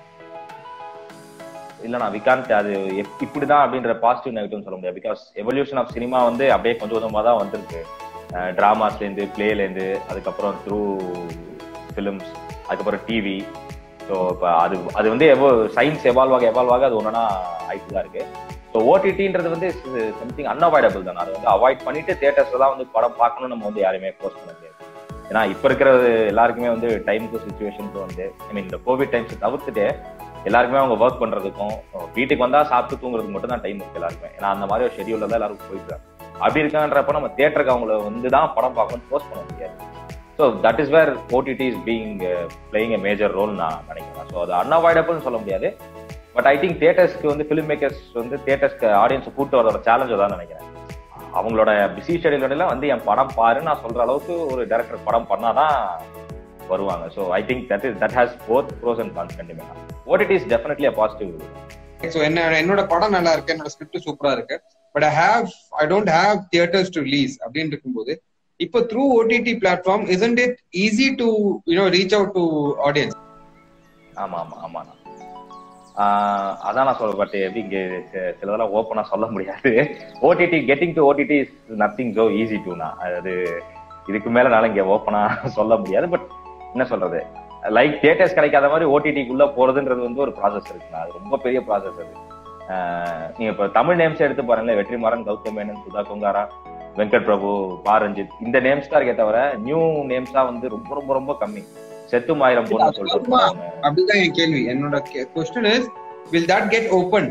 இல்ல வி கான்ட் அது எப்- இப்படிதான் அப்படின்ற பாசிட்டிவ் நெகட்டிவ் சொல்ல முடியாது பிகாஸ் எவல்யூஷன் ஆஃப் சினிமா வந்து அப்படியே கொஞ்சம் கொஞ்சமா தான் வந்திருக்கு டிராமாஸ்ல இருந்து பிளேல இருந்து அதுக்கப்புறம் த்ரூ ஃபிலிம்ஸ் அதுக்கப்புறம் டிவி ஸோ இப்போ அது அது வந்து எவோ சயின்ஸ் எவால்வ் ஆக எவால்வ் ஆக அது ஒன்றா ஆயிட்டு தான் இருக்கு ஸோ ஓடிடின்றது வந்து சம்திங் அன்அவாய்டபிள் தான் அது வந்து அவாய்ட் பண்ணிட்டு தியேட்டர்ஸ்ல தான் வந்து படம் பார்க்கணும்னு நம்ம வந்து யாருமே ஃபோர்ஸ் பண்ண முடியாது ஏன்னா இப்போ இருக்கிறது எல்லாருக்குமே வந்து டைமுக்கு சுச்சுவேஷனுக்கு வந்து ஐ மீன் இந்த கோவிட் டைம்ஸ் தவிர்த்துட்டு எல்லாருக்குமே அவங்க ஒர்க் பண்றதுக்கும் வீட்டுக்கு வந்தா சாப்பிட்டு தூங்குறதுக்கு மட்டும் தான் டைம் இருக்கு எல்லாருக்குமே ஏன்னா அந்த மாதிரி ஒரு ஷெடியூல்ல தான் எல்லாரும் போயிட்டு அப்படி இருக்கான்றப்ப நம்ம தியேட்டருக்கு அவங்கள வந்து தான் படம் பார்க்கணும் போஸ்ட் பண்ண முடியாது so that is where OTT is being playing a major role நான் நினைக்கிறேன் ஸோ அது அன்அவாய்டபிள்னு சொல்ல முடியாது பட் ஐ திங்க் தியேட்டர்ஸ்க்கு வந்து ஃபிலிம் மேக்கர்ஸ் வந்து தியேட்டர்ஸ்க்கு ஆடியன்ஸ் கூட்டு வரதோட சேலஞ்சை தான் நினைக்கிறேன் அவங்களோட பிஸி ஷெடியூலோட வந்து என் படம் பாரு நான் சொல்ற அளவுக்கு ஒரு டைரக்டர் படம் பண்ணாதான் வருவாங்க so I think that is that has both pros and cons கண்டிப்பா OTT is definitely a positive so என்ன என்னோட படம் நல்லா இருக்கு என்னோட ஸ்கிரிப்ட் சூப்பரா இருக்கு but I have I don't have theatres to release அப்படின்னு இருக்கும்போது இப்போ through OTT platform isn't it easy to you know reach out to audience ஆமா ஆமா ஆமாண்ணா ஆஹ் அதான் நான் சொல்ல பட் எப்படி இங்க சி- சிலதெல்லாம் ஓப்பனா சொல்ல முடியாது OTT getting to OTT is nothing so easy டுனா அது இதுக்கு மேல என்னால இங்க ஓப்பனா சொல்ல முடியாது பட் என்ன சொல்றது லைக் தியேட்டர்ஸ் கிடைக்காத மாதிரி ஓடிடிக்குள்ள போறதுன்றது வந்து ஒரு ப்ராசஸ் இருக்குண்ணா அது ரொம்ப பெரிய ப்ராசஸ் அது ஆஹ் நீங்க இப்ப தமிழ் நேம்ஸ் எடுத்து பாருங்களேன் வெற்றிமாறன் கௌதம் மேனன் சுதா குங்காரா வெங்கட் பிரபு பா ரஞ்சித் இந்த நேம்ஸ் தான் இருக்கே தவிர நியூ நேம்ஸா வந்து ரொம்ப ரொம்ப ரொம்ப கம்மி செத்தும் ஆயிரம் பொண்ணு சொல்லிட்டு ஒரு படம் ஒண்ணு. அப்படிதான் என் கேள்வி என்னோட question is will that get open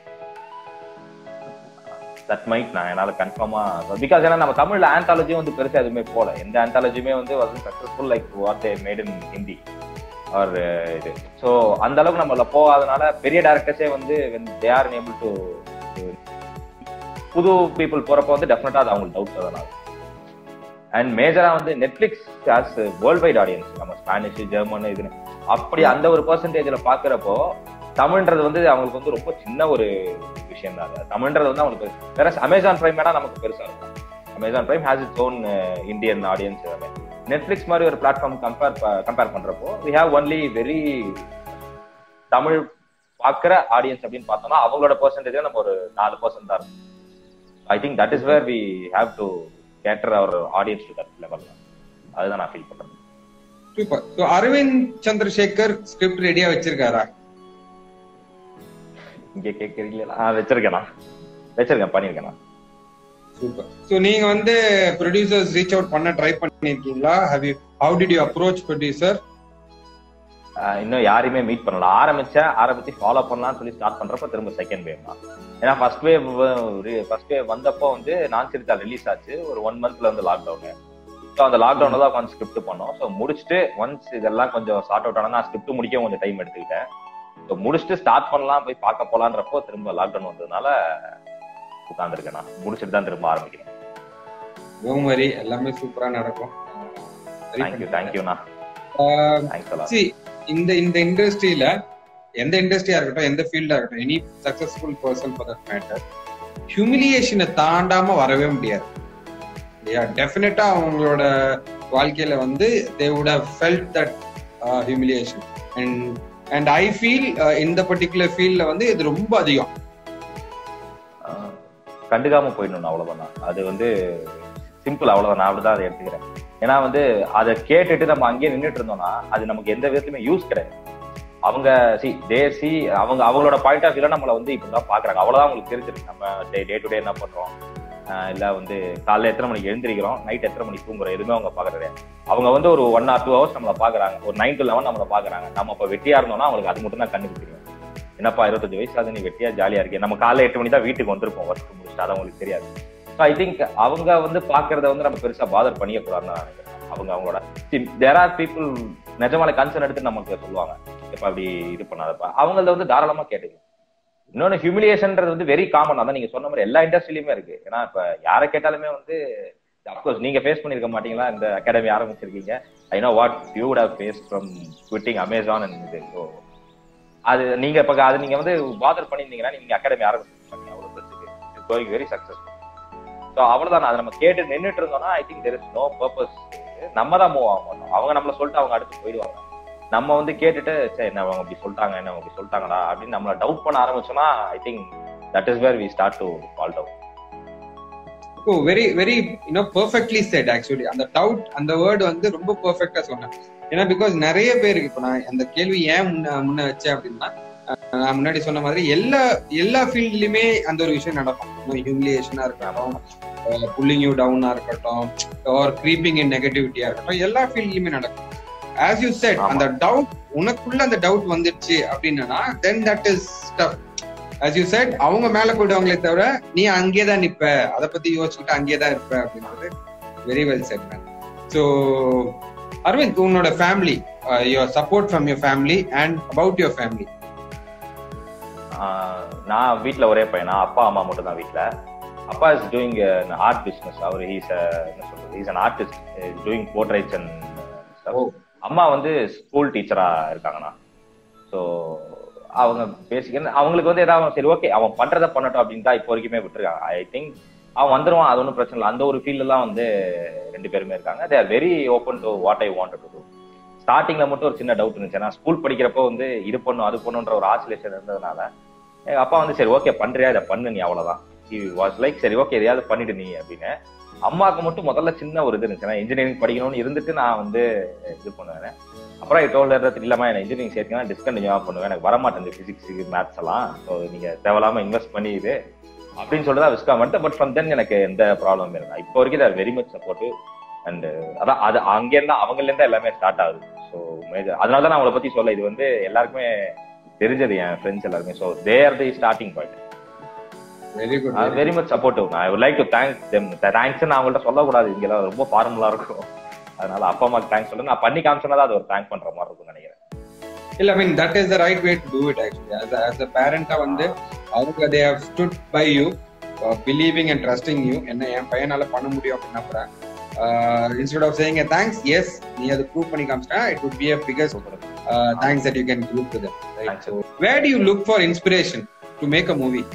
that might நான் என்னால கன்ஃபார்மா பிகாஸ் ஏன்னா நம்ம தமிழ்ல ஆந்தாலஜியும் வந்து பெருசா எதுவுமே போல எந்த ஆந்தாலஜியுமே வந்து was successful like what they made in Hindi or இது ஸோ அந்த அளவுக்கு நம்மள போகாதனால பெரிய டேரக்டர்ஸே வந்து தே ஆர் ஏபிள் டு புது பீப்புள் போறப்ப வந்து டெஃபினட்டா அது அவங்களுக்கு டவுட் அதனால அண்ட் மேஜரா வந்து Netflix as world wide audience நம்ம ஸ்பானிஷ் ஜெர்மன் இதுன்னு அப்படி அந்த ஒரு பர்சன்டேஜ்ல பாக்குறப்போ தமிழ்ன்றது வந்து அவங்களுக்கு வந்து ரொம்ப சின்ன ஒரு விஷயம் தான் அது. தமிழ்ன்றது வந்து அவங்களுக்கு வேற அமேசான் பிரைம் வேணா நமக்கு பெருசா இருக்கும் Amazon Prime has its own Indian audience எல்லாமே நெட்ஃபிளிக்ஸ் மாதிரி ஒரு பிளாட்ஃபார்ம் கம்பேர் கம்பேர் பண்றப்போ we have only very Tamil பார்க்குற ஆடியன்ஸ் அப்படின்னு பார்த்தோம்னா அவங்களோட பர்சன்டேஜ் நம்ம ஒரு நாலு பர்சன்ட் தான் இருக்கும் I think that is where we have to cater our audience to that level அதுதான் நான் ஃபீல் பண்றேன் super so Aravind Chandrasekar script ரெடியா வச்சிருக்காரா இங்க கேட்கறீங்களா ஆ வச்சிருக்கேண்ணா வச்சிருக்கேன் பண்ணியிருக்கேண்ணா சூப்பர் ஸோ நீங்க வந்து ப்ரொடியூசர்ஸ் ரீச் அவுட் பண்ண ட்ரை பண்ணிருக்கீங்களா how you how did you approach producer ah இன்னும் யாரையுமே மீட் பண்ணல ஆரம்பிச்சேன் ஆரம்பிச்சு ஃபாலோ பண்ணலாம்னு சொல்லி ஸ்டார்ட் பண்றப்ப திரும்ப செகண்ட் வேவ் தான் ஏன்னா ஃபர்ஸ்ட் வேவ் ஃபர்ஸ்ட் வேவ் வந்தப்போ வந்து நான் சிரித்தா ரிலீஸ் ஆச்சு ஒரு ஒன் மந்த்ல வந்து லாக்டவுனு ஸோ அந்த லாக்டவுன்ல தான் உட்காந்து ஸ்கிரிப்ட் பண்ணோம் ஸோ முடிச்சுட்டு ஒன்ஸ் இதெல்லாம் கொஞ்சம் சார்ட் அவுட் ஆனால் நான் ஸ்கிரிப்ட் முடிக்க கொஞ்சம் டைம் எடுத்துக்கிட்டேன் ஸோ முடிச்சுட்டு ஸ்டார்ட் பண்ணலாம் போய் பார்க்க போலான்றப்போ திரும்ப லாக்டவுன் வந்ததுனால உட்காந்துருக்கேன் நான் முடிச்சுட்டு தான் திரும்ப ஆரம்பிக்கிறேன் கோமரி எல்லாமே சூப்பரா நடக்கும் தேங்க்யூ தேங்க்யூண்ணா Uh, தேங்க்ஸ் எல்லாம் see, இந்த இந்த இண்டஸ்ட்ரியில எந்த இண்டஸ்ட்ரியா இருக்கட்டும் எந்த ஃபீல்டா இருக்கட்டும் any successful person for that matter ஹியூமிலியேஷனை தாண்டாம வரவே முடியாது இல்லையா டெஃபினட்டா அவங்களோட வாழ்க்கையில வந்து they would have felt that humiliation and and I feel இந்த பர்டிகுலர் ஃபீல்ட்ல வந்து இது ரொம்ப அதிகம் ஆஹ் கண்டுக்காம போயிடணும் அவ்வளவுதான் அது வந்து சிம்பிள் அவ்வளவுதான் நான் அப்படிதான் அதை எடுத்துக்கிறேன் ஏன்னா வந்து அதை கேட்டுட்டு நம்ம அங்கேயே நின்றுட்டு இருந்தோம்னா அது நமக்கு எந்த விதத்துலயுமே யூஸ் கிடையாது அவங்க சி தே சி அவங்க அவங்களோட பாயிண்ட் ஆஃப் வியூல நம்மள வந்து இப்படிதான் பாக்குறாங்க அவ்வளவுதான் அவங்களுக்கு தெரிஞ்சிருக்கு நம்ம டே டு டே என்ன பண்றோம் ஆஹ் இல்ல வந்து காலைல எத்தனை மணிக்கு எழுந்திரிக்கிறோம் நைட் எத்தனை மணிக்கு தூங்குறோம் எதுவுமே அவங்க பாக்குறது அவங்க வந்து ஒரு ஒன் ஆர் டூ ஹவர்ஸ் நம்மள பாக்குறாங்க ஒரு நைன் டு லெவன் நம்மள பாக்குறாங்க நம்ம இப்ப வெட்டியா இருந்தோம்னா அவங்களுக்கு அது மட்டும் தான் கண்ணுக்கு தெரியும் என்னப்பா இருபத்தஞ்சு வயசு ஆகுது நீ வெட்டியா ஜாலியா இருக்கே நம்ம காலைல எட்டு மணி தான் வீட்டுக்கு வந்திருப்போம் ஒர்க் முடிச்சுட்டு அது அவங்களுக்கு தெரியாது ஸோ ஐ திங்க் அவங்க வந்து பாக்குறத வந்து நம்ம பெருசா பாதர் பண்ணிக்க கூடாதுன்னு நான் நினைக்கிறேன் அவங்க அவங்களோட தேர் ஆர் பீப்புள் நிஜமால கன்சர்ன் எடுத்து நமக்கு சொல்லுவாங்க இப்ப அப்படி இது பண்ணாதப்பா அவங்கள வந்து தாராளமா கேட்டுக்கலாம் இன்னொன்னு ஹியூமிலியேஷன்ன்றது வந்து வெரி காமன் அதான் நீங்க சொன்ன மாதிரி எல்லா இண்டஸ்ட்ரியிலுமே இருக்கு ஏன்னா இப்ப யாரை கேட்டாலுமே வந்து அப்கோர்ஸ் நீங்க ஃபேஸ் பண்ணிருக்க மாட்டீங்களா இந்த அகாடமி ஆரம்பிச்சிருக்கீங்க I know what you would have face from quitting Amazon and இது ஸோ அது நீங்க இப்ப அது நீங்க வந்து பாதர் பண்ணியிருந்தீங்கன்னா நீங்க அகாடமி ஆரம்பிச்சிருக்கீங்க அவ்வளவு பெருசுக்கு it's going very successful so அவ்வளவுதான் அதை நம்ம கேட்டு நின்றுட்டு இருந்தோம்னா I think there is no purpose நம்ம தான் மூவ் ஆக மாட்டோம் அவங்க நம்மள சொல்லிட்டு அவங்க அடுத்து போயிடுவாங்க நம்ம வந்து கேட்டுட்டு சரி என்ன அவங்க அப்படி சொல்லிட்டாங்க என்ன அவங்க அப்படி சொல்லிட்டாங்கடா அப்படின்னு நம்மள டவுட் பண்ண ஆரம்பிச்சோம்னா I think that is where we start to fall down oh very very you know perfectly said actually அந்த டவுட் அந்த வேர்டு வந்து ரொம்ப பெர்ஃபெக்டா சொன்னேன் ஏன்னா பிகாஸ் நிறைய பேருக்கு இப்போ நான் அந்த கேள்வி ஏன் முன்ன முன்ன வச்சேன் அப்படின்னா அஹ் நான் முன்னாடி சொன்ன மாதிரி எல்லா எல்லா ஃபீல்ட்லயுமே அந்த ஒரு விஷயம் நடக்கும் ஹியூமிலியேஷனா இருக்கட்டும் புல்லிங் யூ டவுனா இருக்கட்டும் ஆர் க்ரீப்பிங் இன் நெகட்டிவிட்டியா இருக்கட்டும் எல்லா ஃபீல்ட்லயுமே நடக்கும் ஆஸ் யூ செட் ஆமா. அந்த டவுட் உனக்குள்ள அந்த டவுட் வந்துடுச்சு அப்படின்னா then that is tough as you said அவங்க மேல போயிடுவாங்களே தவிர நீ அங்கேயே தான் நிப்ப அதை பத்தி யோசிச்சுக்கிட்டு அங்கேயே தான் இருப்ப அப்படின்றது very well said man so Aravind உன்னோட family your support from your family and about your family ah நான் வீட்ல ஒரே பையனா அப்பா அம்மா மட்டும் தான் வீட்ல அப்பா இஸ் டூயிங் ஆர்ட் பிசினஸ் அவர் ஹீஸ் என்ன சொல்றது he's an artist doing portraits and oh அம்மா வந்து ஸ்கூல் டீச்சரா இருக்காங்கண்ணா ஸோ அவங்க பேசிக்க அவங்களுக்கு வந்து ஏதாவது சரி ஓகே அவன் பண்றதை பண்ணட்டும் அப்படின்னு தான் இப்போ வரைக்குமே விட்டுருக்காங்க ஐ திங்க் அவன் வந்துருவான் அது ஒன்றும் பிரச்சனை இல்லை அந்த ஒரு ஃபீல்ட்லாம் வந்து ரெண்டு பேருமே இருக்காங்க they are very open to what I want to do ஸ்டார்டிங்ல மட்டும் ஒரு சின்ன டவுட் இருந்துச்சு ஏன்னா ஸ்கூல் படிக்கிறப்போ வந்து இது பண்ணும் அது பண்ணுன்ற ஒரு ஆசிலேஷன் இருந்ததுனால எங்க அப்பா வந்து சரி ஓகே பண்றியா இதை பண்ணு நீ அவ்வளவுதான் வாஸ் லைக் சரி ஓகே எதையாவது பண்ணிட்டு நீ அப்படின்னு அம்மாவுக்கு மட்டும் முதல்ல சின்ன ஒரு இது இருந்துச்சு இன்ஜினியரிங் படிக்கணும்னு இருந்துட்டு நான் வந்து இது பண்ணுவேன் அப்புறம் ஐ டோல் இல்லாம என்ன இன்ஜினியரிங் சேர்க்கணும் டிஸ்கண்டினியூவா பண்ணுவேன் எனக்கு வரமாட்டேன் பிசிக்ஸ் மேத்ஸ் எல்லாம் ஸோ நீங்க தேவையில்லாம இன்வெஸ்ட் பண்ணி இது அப்படின்னு சொல்லிட்டு தான் விஸ்கா மட்டும் பட் ஃப்ரம் தென் எனக்கு எந்த ப்ராப்ளம் இல்லை இப்போ வரைக்கும் they're very much supportive and அதான் அது அங்கேருந்து அவங்கல இருந்தா எல்லாமே ஸ்டார்ட் ஆகுது ஸோ மேஜர் அதனால தான் நான் அவங்கள பத்தி சொல்ல இது வந்து எல்லாருக்குமே தெரிஞ்சது என் ஃப்ரெண்ட்ஸ் எல்லாருமே so they are the starting point very good very much supportive I would like to thank them thanks நான் அவங்கள்ட்ட சொல்லக்கூடாது இங்கெல்லாம் ரொம்ப ஃபார்முலா இருக்கும் அதனால அப்பா அம்மாக்கு தேங்க்ஸ் சொல்ல நான் பண்ணி காமிச்சோன்னா அது ஒரு தேங்க் பண்ற மாதிரி இருக்கும் நினைக்கிறேன் இல்ல I mean that is the right way to do it actually as as a பேரண்டா வந்து அவங்க they have stood by you believing and trusting you என்ன என் பையனால பண்ண முடியும் அப்படின்னா கூட instead of saying thanks yes நீ அதை ப்ரூவ் பண்ணி காமிச்சிட்டா it would be a biggest thanks that you can give to them right Thanks. So where do you look for inspiration to make a movie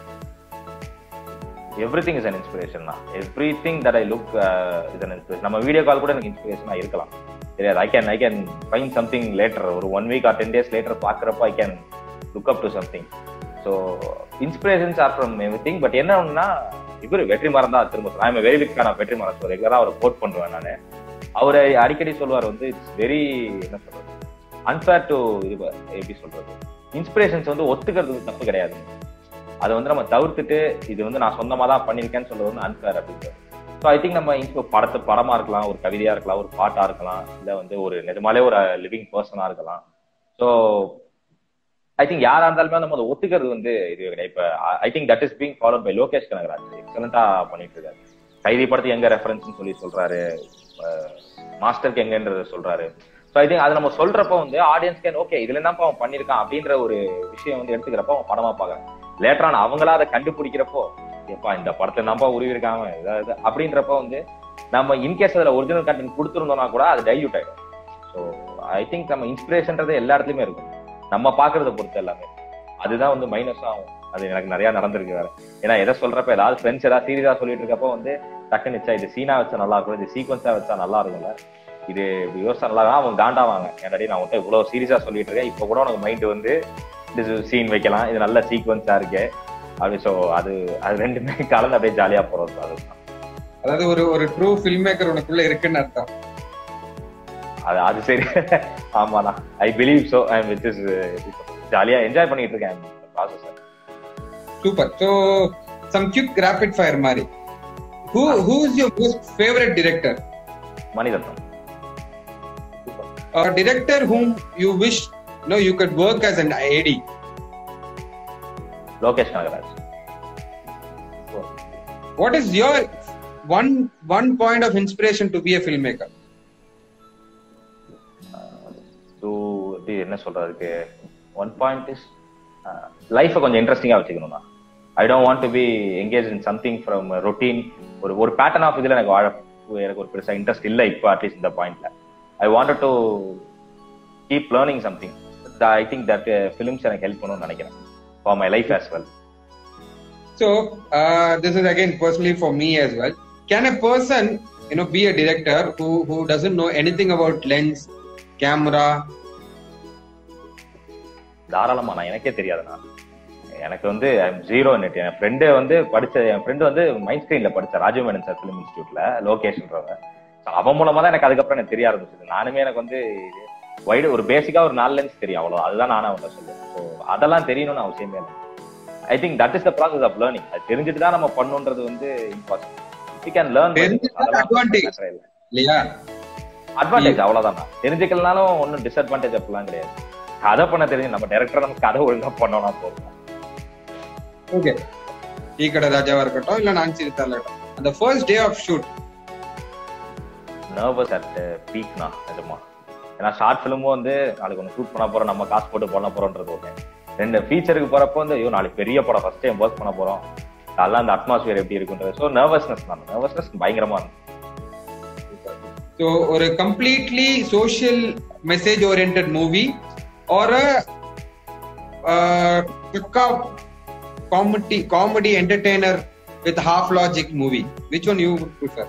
everything is an inspiration தான் everything that I look is an inspiration நம்ம video call கூட எனக்கு இன்ஸ்பிரேஷனா இருக்கலாம் தெரியாது I can I can find something later ஒரு one week or ten days later பார்க்குறப்ப I can look up to something so inspirations are from everything but என்ன ஒண்ணுன்னா இவர் வெற்றிமாறன் தான் திரும்ப I am very big fan of Vetrimaaran so ரெகுலராக அவரை code பண்ணுவேன் நான் அவர் அடிக்கடி சொல்லுவார் வந்து இட்ஸ் வெரி என்ன சொல்றது அன்ஃபேர் டு இது எப்படி சொல்றது இன்ஸ்பிரேஷன்ஸ் வந்து ஒத்துக்கிறது தப்பு கிடையாது அதை வந்து நம்ம தவிர்த்துட்டு இது வந்து நான் சொந்தமா தான் பண்ணியிருக்கேன்னு சொல்றது வந்து அன்ஃபேர் அப்படின்றது ஸோ ஐ திங்க் நம்ம இப்போ படத்து படமா இருக்கலாம் ஒரு கவிதையா இருக்கலாம் ஒரு பாட்டா இருக்கலாம் இல்ல வந்து ஒரு நிஜமாலே ஒரு லிவிங் பர்சனா இருக்கலாம் ஸோ ஐ திங்க் யாரா இருந்தாலுமே நம்ம அதை ஒத்துக்கிறது வந்து இது கிடையாது இப்ப I think that is being followed by Lokesh Kanagaraj எக்ஸலண்டா பண்ணிட்டு இருக்காரு கைதி படத்துக்கு எங்க ரெஃபரன்ஸ் சொல்லி சொல்றாரு மாஸ்டருக்கு எங்கன்றது சொல்றாரு ஸோ ஐ திங்க் அது நம்ம சொல்றப்ப வந்து ஆடியன்ஸ் கேன் ஓகே இதுல என்னப்பா அவன் பண்ணிருக்கான் அப்படின்ற ஒரு விஷயம் வந்து எடுத்துக்கிறப்ப அவன் படமா பாக்குறான் லேட்டரான அவங்களா அதை கண்டுபிடிக்கிறப்போ எப்பா இந்த படத்துல என்னப்பா உருவி இருக்காங்க ஏதாவது அப்படின்றப்ப வந்து நம்ம இன்கேஸ் அதுல ஒரிஜினல் கண்டென்ட் கொடுத்துருந்தோம்னா கூட அது டைல்யூட் ஆயிடும் ஸோ ஐ திங்க் நம்ம இன்ஸ்பிரேஷன்றது எல்லா இடத்துலயுமே இருக்கும் நம்ம பாக்குறத பொறுத்து எல்லாமே அதுதான் வந்து மைனஸும் ஆகும் அது எனக்கு நிறைய நடந்திருக்கு வேற ஏன்னா எதை சொல்றப்ப ஏதாவது ஃப்ரெண்ட்ஸ் ஏதாவது சீரியஸா சொல்லிட்டு இருக்கப்போ வந்து டக்குன்னு வச்சா இது சீனா வச்சா நல்லா இருக்கும் இது சீக்வன்ஸா வச்சா நல்லா இருக்கும்ல இது இப்படி யோசிச்சா நல்லா இருக்கும் அவங்க காண்டாவாங்க என்னடி நான் உன்ட்ட இவ்வளவு சீரியஸா சொல்லிட்டு இருக்கேன் இப்போ கூட உனக்கு மைண்ட் வந்து இது சீன் வைக்கலாம் இது நல்ல சீக்வன்ஸா இருக்கு அப்படி ஸோ அது அது ரெண்டுமே கலந்து அப்படியே ஜாலியா போறது அதுதான் அதாவது ஒரு ஒரு ட்ரூ ஃபில்ம் மேக்கர் உனக்குள்ள இருக்குன்னு அர்த்தம் அது அது சரி ஆமாண்ணா I believe so which is ஜாலியா என்ஜாய் பண்ணிட்டு இருக்கேன் process super so some quick rapid fire மாதிரி who who is your most favourite director Mani Ratnam director whom you wish no you could work as an AD Lokesh Kanagaraj what is your one one point of inspiration to be a filmmaker to இது என்ன சொல்றதுக்கு one point is லைஃபை கொஞ்சம் இன்ட்ரெஸ்டிங்கா வச்சுக்கணும்னா I don't want to be engage in something from routine ஒரு ஒரு pattern of இதுல எனக்கு வாழ எனக்கு ஒரு பெருசா இன்ட்ரெஸ்ட் இல்லை இப்போ அட்லீஸ்ட் இந்த பாயிண்ட்ல I wanted to keep learning something I think that films எனக்கு ஹெல்ப் பண்ணும்னு நினைக்கிறேன் for my life as well so uh, this is again personally for me as well can a person you know be a director who who doesn't know anything about lens camera தாராளமா நான் எனக்கே தெரியாதுண்ணா எனக்கு வந்து zero net என் friend வந்து படிச்ச என் friend வந்து mind ஸ்கிரீன்ல படிச்ச ராஜீவ் மேனன் சார் ஃபிலிம் இன்ஸ்டியூட்ல லோகேஷ்ன்றவன் So அவன் மூலமா தான் எனக்கு அதுக்கப்புறம் எனக்கு தெரிய ஆரம்பிச்சது நானுமே எனக்கு வந்து வைடு ஒரு பேசிக்கா ஒரு நாலு லென்ஸ் தெரியும் அவ்வளோ அதுதான் நானும் அவன்கிட்ட சொல்லுவேன் ஸோ அதெல்லாம் தெரியணும்னு அவசியமே இல்லை I think that is the process of learning அது தெரிஞ்சுட்டு தான் நம்ம பண்ணுன்றது வந்து இம்பாசிபிள் வி கேன் லேர்ன் தெரிஞ்சுட்டா advantage. இல்லையா அட்வான்டேஜ் அவ்வளவுதான் தெரிஞ்சுக்கலனாலும் ஒன்றும் டிஸ்அட்வான்டேஜ் அப்படிலாம் கிடையாது கதை பண்ண தெரிஞ்சு நம்ம டேரக்டர் நம்ம கதை ஒழுங்கா பண்ணோம்னா போதும் ஓகே டீ கடை ராஜாவா இருக்கட்டும் இல்ல நான் சிரித்தால இருக்கட்டும் அந்த first day of shoot nervous at பீக்னா நிஜமா ஏன்னா ஷார்ட் ஃபிலிமும் வந்து நாளைக்கு ஒன்று ஷூட் பண்ண போறோம் நம்ம காசு போட்டு பண்ண போறோன்றது ஒண்ணு ரெண்டு ஃபீச்சருக்கு போறப்போ வந்து ஐயோ நாளைக்கு பெரிய படம் ஃபர்ஸ்ட் டைம் ஒர்க் பண்ண போறோம் அதெல்லாம் அந்த அட்மாஸ்பியர் எப்படி இருக்குன்றது ஸோ நர்வஸ்னஸ் தான் நர்வஸ்னஸ் பயங்கரமா இருந்துச்சு ஸோ ஒரு completely social message orient movie or comedy comedy entertainer with half logic movie which one you prefer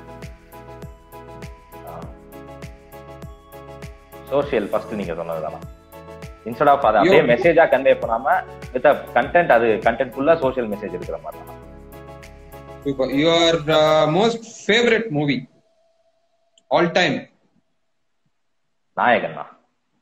social first நீங்க சொன்னது தானே இன்ஸ்டெட் ஆஃப் அதை அப்படியே மெசேஜா கன்வே பண்ணாம வித் கண்டென்ட் அது கண்டென்ட் ஃபுல்லா சோஷியல் மெசேஜ் இருக்கிற மாதிரி தான் super your most favourite movie all time Nayakan தான்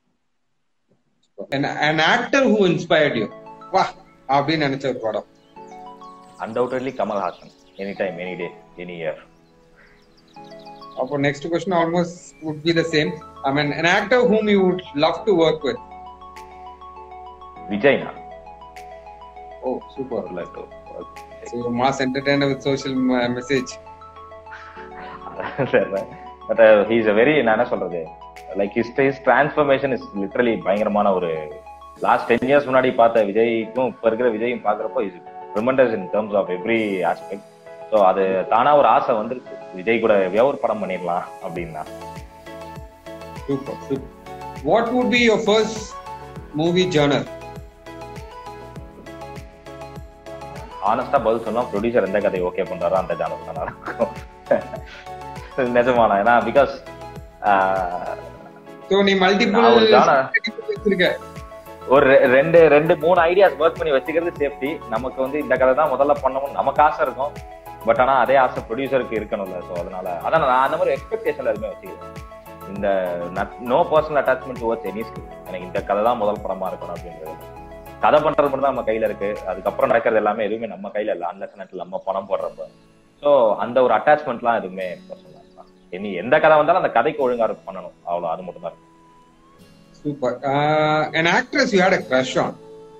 an actor who inspired you வா அப்படின்னு நினைச்ச ஒரு படம் undoubtedly Kamal Haasan any time any day any year அப்போ next question almost would be the same I mean an actor whom you would love to work with விஜய்னா oh super like to work. so mass entertainer with social m- message but he's a very நான் என்ன சொல்றது like his his transformation is literally பயங்கரமான ஒரு last ten years முன்னாடி பார்த்த விஜய்க்கும் இப்ப இருக்கிற விஜயும் பாக்குறப்போ is tremendous in terms of every aspect so அது தானா ஒரு ஆசை வந்துருக்கு விஜய் கூட எப்படியாவது ஒரு படம் பண்ணிடலாம் அப்படின்னா super super what would be your first movie genre ஆனஸ்டா பதில் சொன்னா ப்ரொடியூசர் எந்த கதை ஓகே பண்றாரோ அந்த ஜானல் தான் நடக்கும் நிஜமானா ஏன்னா பிகாஸ் so நீ மல்டிபிள் நான் ஒரு genre- வச்சிருக்க ஒரு ரெ- ரெண்டு ரெண்டு மூணு ஐடியாஸ் ஒர்க் பண்ணி வச்சுக்கிறது சேஃப்டி நமக்கு வந்து இந்த கதை தான் முதல்ல பண்ணணும் நமக்கு ஆசை இருக்கும் பட் ஆனா அதே ஆசை ப்ரொடியூசருக்கு இருக்கணும்ல ஸோ அதனால அதான் நான் அந்த மாதிரி எக்ஸ்பெக்டேஷன்ல எதுவுமே வச்சுக்கிறேன் இந்த no personal attachment towards any script எனக்கு இந்த கதை தான் முதல் படமா இருக்கணும் அப்படின்றது கதை பண்றது மட்டும் தான் நம்ம கையில இருக்கு அதுக்கப்புறம் நடக்கிறது எல்லாமே எதுவுமே நம்ம கையில இல்லை அன்லஸ் நட்டில் நம்ம பணம் போடுறப்ப ஸோ அந்த ஒரு அட்டாச்மெண்ட்லாம் எதுவுமே personal தான் இனி எந்த கதை வந்தாலும் அந்த கதைக்கு ஒழுங்கா இருக்கு பண்ணணும் அவ்வளோ அது மட்டும் தான் இருக்கு super uh, an actress you had a crush on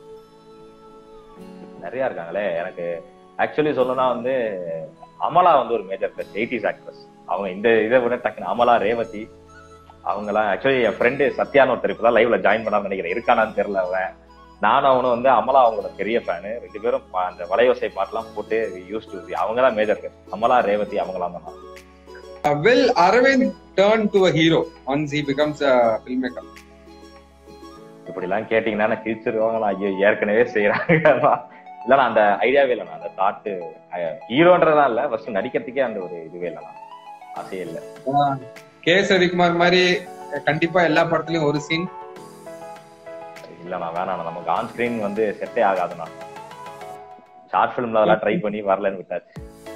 நிறைய இருக்காங்களே எனக்கு ஆக்சுவலி சொல்லணும்னா வந்து அமலா வந்து ஒரு மேஜர் பிளஸ் எயிட்டிஸ் ஆக்ட்ரஸ் அவங்க இந்த இதை விட டக்குனு அமலா ரேவதி அவங்கலாம் ஆக்சுவலி என் ஃப்ரெண்டு சத்யான்னு ஒருத்தர் இப்பதான் லைவ்ல ஜாயின் பண்ணாம நினைக்கிறேன் இருக்கானான்னு தெரியல அவன் நானும் அவனும் வந்து அமலா அவங்களோட பெரிய ஃபேனு ரெண்டு பேரும் பா- அந்த வலையோசை பாட்டுலாம் போட்டு யூஸ் டு அவங்க தான் மேஜர் பிளஸ் அமலா ரேவதி அவங்களாம் தான் uh, will Arvind turn to a hero once he becomes a filmmaker இப்படி எல்லாம் கேட்டீங்கன்னா நான் கிழிச்சிருவாங்க நான் ஐயோ ஏற்கனவே செய்யறாங்க இல்ல அந்த ஐடியாவே இல்லை அந்த தாட்டு ஹீரோன்றதெல்லாம் இல்ல ஃபர்ஸ்ட் நடிக்கிறதுக்கே அந்த ஒரு இதுவே இல்லைண்ணா ஆசையே இல்லை கே எஸ் ரவிக்குமார் மாதிரி கண்டிப்பா எல்லா படத்துலயும் ஒரு சீன் இல்லண்ணா வேணாண்ணா நமக்கு ஆன் ஸ்கிரீன் வந்து செட்டே ஆகாதுண்ணா ஷார்ட் ஃபிலிம்ல அதெல்லாம் ட்ரை பண்ணி வரலன்னு விட்டாச்சு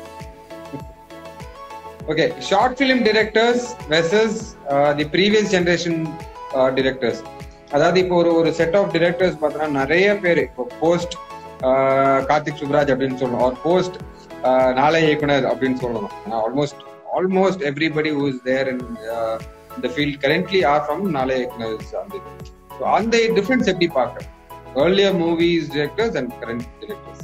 okay short film directors versus the previous generation directors அதாவது இப்போ ஒரு ஒரு செட் ஆஃப் டிரெக்டர்ஸ் பார்த்தோம்னா நிறைய பேர் இப்போ போஸ்ட் கார்த்திக் சுப்ராஜ் அப்படின்னு சொல்லணும் ஒரு போஸ்ட் நாளை இயக்குனர் அப்படின்னு சொல்லணும் almost almost everybody who is there in இந்த ஃபீல்ட் கரண்ட்லி ஆர் ஃப்ரம் நாளை இயக்குனர்ஸ் அந்த So, அந்த டிஃபரன்ஸ் எப்படி பார்க்க earlier movies directors and current directors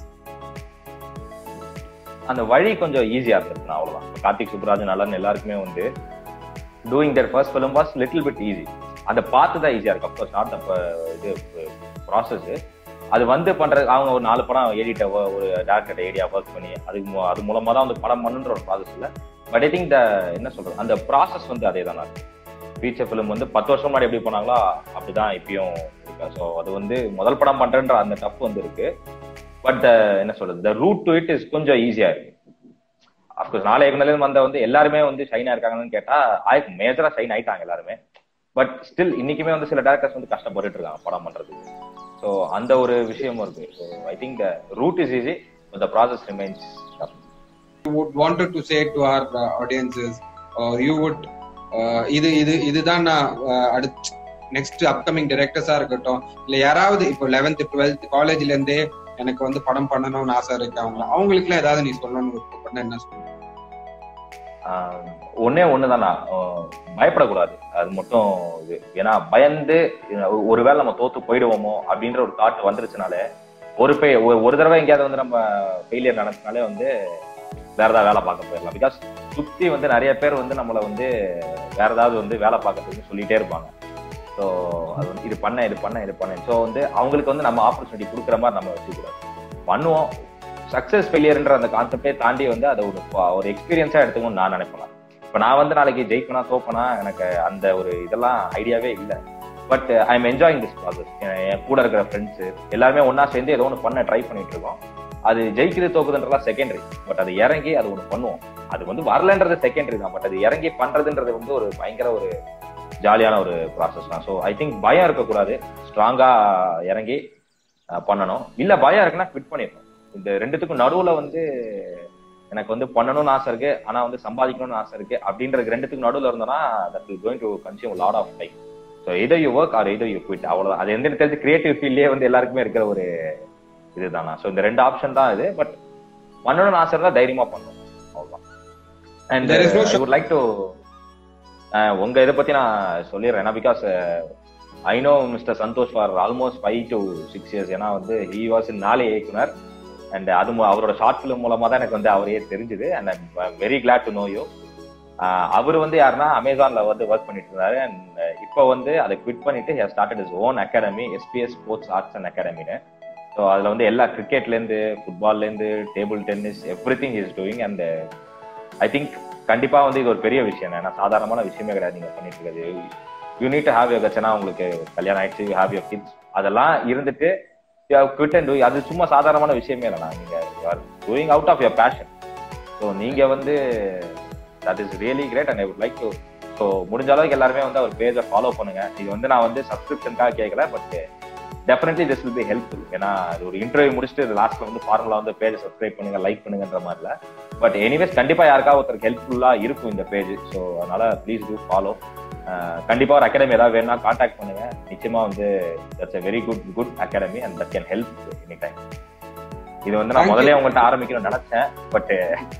அந்த வழி கொஞ்சம் ஈஸியா இருந்துச்சுண்ணா அவ்வளவுதான் இப்ப கார்த்திக் சுப்ராஜ் நலன் எல்லாருக்குமே வந்து doing their first film was little bit easy அந்த பார்த்து தான் ஈஸியா இருக்கும் அப்கோர்ஸ் நாட் அப்ப இது ப்ராசஸ் அது வந்து பண்றது அவங்க ஒரு நாலு படம் எடிட்ட ஒரு டேரக்டர் ஏரியா ஒர்க் பண்ணி அதுக்கு மூ- அது மூலமா தான் வந்து படம் பண்ணுன்ற ஒரு ப்ராசஸ் இல்ல பட் ஐ திங்க் த என்ன சொல்றது அந்த ப்ராசஸ் வந்து அதே தானே ஃபீச்சர் ஃபிலிம் வந்து பத்து வருஷம் முன்னாடி எப்படி போனாங்களோ அப்படிதான் இப்பயும் இருக்கு ஸோ அது வந்து முதல் படம் பண்றேன்ற அந்த டஃப் வந்து இருக்கு பட் என்ன சொல்றது the route to it is கொஞ்சம் ஈஸியா இருக்கு அப்கோர்ஸ் நாளை இயக்குனர்லேருந்து வந்த வந்து எல்லாருமே வந்து ஷைனா இருக்காங்கன்னு கேட்டா ஆய் மேஜரா ஷைன் ஆயிட்டாங்க எல்லாருமே பட் ஸ்டில் இன்னைக்குமே வந்து சில டேரக்டர்ஸ் வந்து கஷ்டப்பட்டுட்டு இருக்காங்க படம் பண்றதுக்கு ஸோ அந்த ஒரு விஷயமும் இருக்கு so I think the route is easy the process remains would wanted to say to our uh, audiences or you would uh, இது இது இதுதான் நான் uh, அடுத்து நெக்ஸ்ட் அப்கமிங் டிரெக்டர்ஸா இருக்கட்டும் இல்ல யாராவது இப்போ லெவன்த் டுவெல்த் காலேஜ்ல இருந்தே எனக்கு வந்து படம் பண்ணணும்னு ஆசை இருக்கு அவங்க அவங்களுக்கு எல்லாம் ஏதாவது நீ சொல்லணும்னு விருப்பப்பட்டா என்ன சொல்லுங்க ஒன்னே ஒண்ணுதானா பயப்படக்கூடாது அது மட்டும் இது ஏன்னா பயந்து அஹ் ஒருவேளை நம்ம தோத்து போயிடுவோமோ அப்படின்ற ஒரு தாட் வந்துருச்சுனாலே ஒரு பே ஒரு- ஒரு தடவை எங்கேயாவது வந்து நம்ம ஃபெயிலியர் நடத்தினாலே வந்து வேற ஏதாவது வேலை பார்க்க போயிடலாம் பிகாஸ் சுத்தி வந்து நிறைய பேர் வந்து நம்மளை வந்து வேற ஏதாவது வந்து வேலை பார்க்கறதுக்கு சொல்லிட்டே இருப்பாங்க ஸோ அது வந்து இது பண்ண இது பண்ண இது பண்ண ஸோ வந்து அவங்களுக்கு வந்து நம்ம ஆப்பர்ச்சுனிட்டி கொடுக்குற மாதிரி நம்ம வச்சுக்கூடாது பண்ணுவோம் சக்சஸ் ஃபெயிலியர்ன்ற அந்த கான்செப்டே தாண்டி வந்து அதை ஒரு ப- ஒரு எக்ஸ்பீரியன்ஸா எடுத்துக்கணும்னு நான் நினைப்பேன் இப்போ நான் வந்து நாளைக்கு ஜெயிக்கணும் தோப்பனா எனக்கு அந்த ஒரு இதெல்லாம் ஐடியாவே இல்லை but I am enjoying this process என் கூட இருக்கிற ஃப்ரெண்ட்ஸ் எல்லாருமே ஒண்ணா சேர்ந்து ஏதோ ஒன்று பண்ண ட்ரை பண்ணிட்டு இருக்கோம் அது ஜெயிக்கிறது தோக்குதுன்றலாம் செகண்டரி பட் அது இறங்கி அது ஒன்று பண்ணுவோம் அது வந்து வரலன்றது செகண்டரி தான் பட் அது இறங்கி பண்றதுன்றது வந்து ஒரு பயங்கர ஒரு ஜாலியான ஒரு ப்ராசஸ் தான் ஸோ ஐ திங்க் பயம் இருக்கக்கூடாது ஸ்ட்ராங்கா இறங்கி அஹ், பண்ணணும் இல்ல பயம் இருக்குன்னா குவிட் பண்ணிடணும் இந்த ரெண்டுத்துக்கும் நடுவுல வந்து எனக்கு வந்து பண்ணணும்னு ஆசை இருக்கு ஆனா வந்து சம்பாதிக்கணும்னு ஆசை இருக்கு அப்படின்றது ரெண்டுத்துக்கும் நடுவுல இருந்தோம்னா that is going to consume lot of time so எதோ யூ ஒர்க் ஆர் எதோ யூ குவிட் அவ்வளவுதான் அது எந்த தெரிஞ்சு கிரியேட்டிவ் ஃபீல்ட்லயே வந்து எல்லாருக்குமே இருக்கிற ஒரு இதுதானா ஸோ இந்த ரெண்டு ஆப்ஷன் தான் இது பட் பண்ணணும்னு ஆசை இருந்தா தைரியமா பண்ணணும் அவ்வளவுதான் and There is no I would like to உங்க இதை பத்தி நான் சொல்லிடுறேன் because I know mister Santhosh for almost five to six years ஏன்னா வந்து ஹி வாஸ் நாளை இயக்குனர் அண்ட் அது மூ- அவரோட ஷார்ட் ஃபிலிம் மூலமா தான் எனக்கு வந்து அவரையே தெரிஞ்சுது and I'm very glad to know you அவர் வந்து யாருன்னா அமேசான்ல வந்து ஒர்க் பண்ணிட்டு இருந்தாரு அண்ட் இப்போ வந்து அதை குவிட் பண்ணிட்டு he started is own academy SPS sports arts and அகாடமின்னு ஸோ அதுல வந்து எல்லா கிரிக்கெட்ல இருந்து ஃபுட்பால்ல இருந்து table tennis everything is doing and I think கண்டிப்பா வந்து இது ஒரு பெரிய விஷயம் ஏன்னா சாதாரணமான விஷயமே கிடையாது நீங்க பண்ணிட்டு இருக்கிறது யூ நீட் ஹாவ் யோர் கச்சனா உங்களுக்கு கல்யாணம் ஆயிடுச்சு யூ ஹாவ் யோர் கிட்ஸ் அதெல்லாம் இருந்துட்டு குவிட் அண்ட் அது சும்மா சாதாரணமான விஷயமே இல்லைண்ணா நீங்க doing out of your passion so நீங்க வந்து that is really great and I would like to so முடிஞ்ச அளவுக்கு எல்லாருமே வந்து அவர் பேஜை ஃபாலோ பண்ணுங்க இது வந்து நான் வந்து சப்ஸ்கிரிப்ஷனுக்காக கேட்கல but definitely this will be helpful ஏன்னா அது ஒரு இன்டர்வியூ முடிச்சுட்டு லாஸ்ட்ல வந்து ஃபார்முலா வந்து பேஜை சப்ஸ்கிரைப் பண்ணுங்க லைக் பண்ணுங்கன்ற மாதிரி இல்ல பட் எனிவேஸ் கண்டிப்பா யாருக்காவது ஒருத்தருக்கு ஹெல்ப்ஃபுல்லா இருக்கும் இந்த பேஜ் ஸோ அதனால ப்ளீஸ் டூ ஃபாலோ கண்டிப்பா ஒரு அகாடமி ஏதாவது வேணும்னா காண்டாக்ட் பண்ணுங்க நிச்சயமா வந்து that's a very good good academy and that can help any time இது வந்து நான் Thank you. முதல்ல உங்கள்கிட்ட ஆரம்பிக்கணும்னு நினைச்சேன் பட்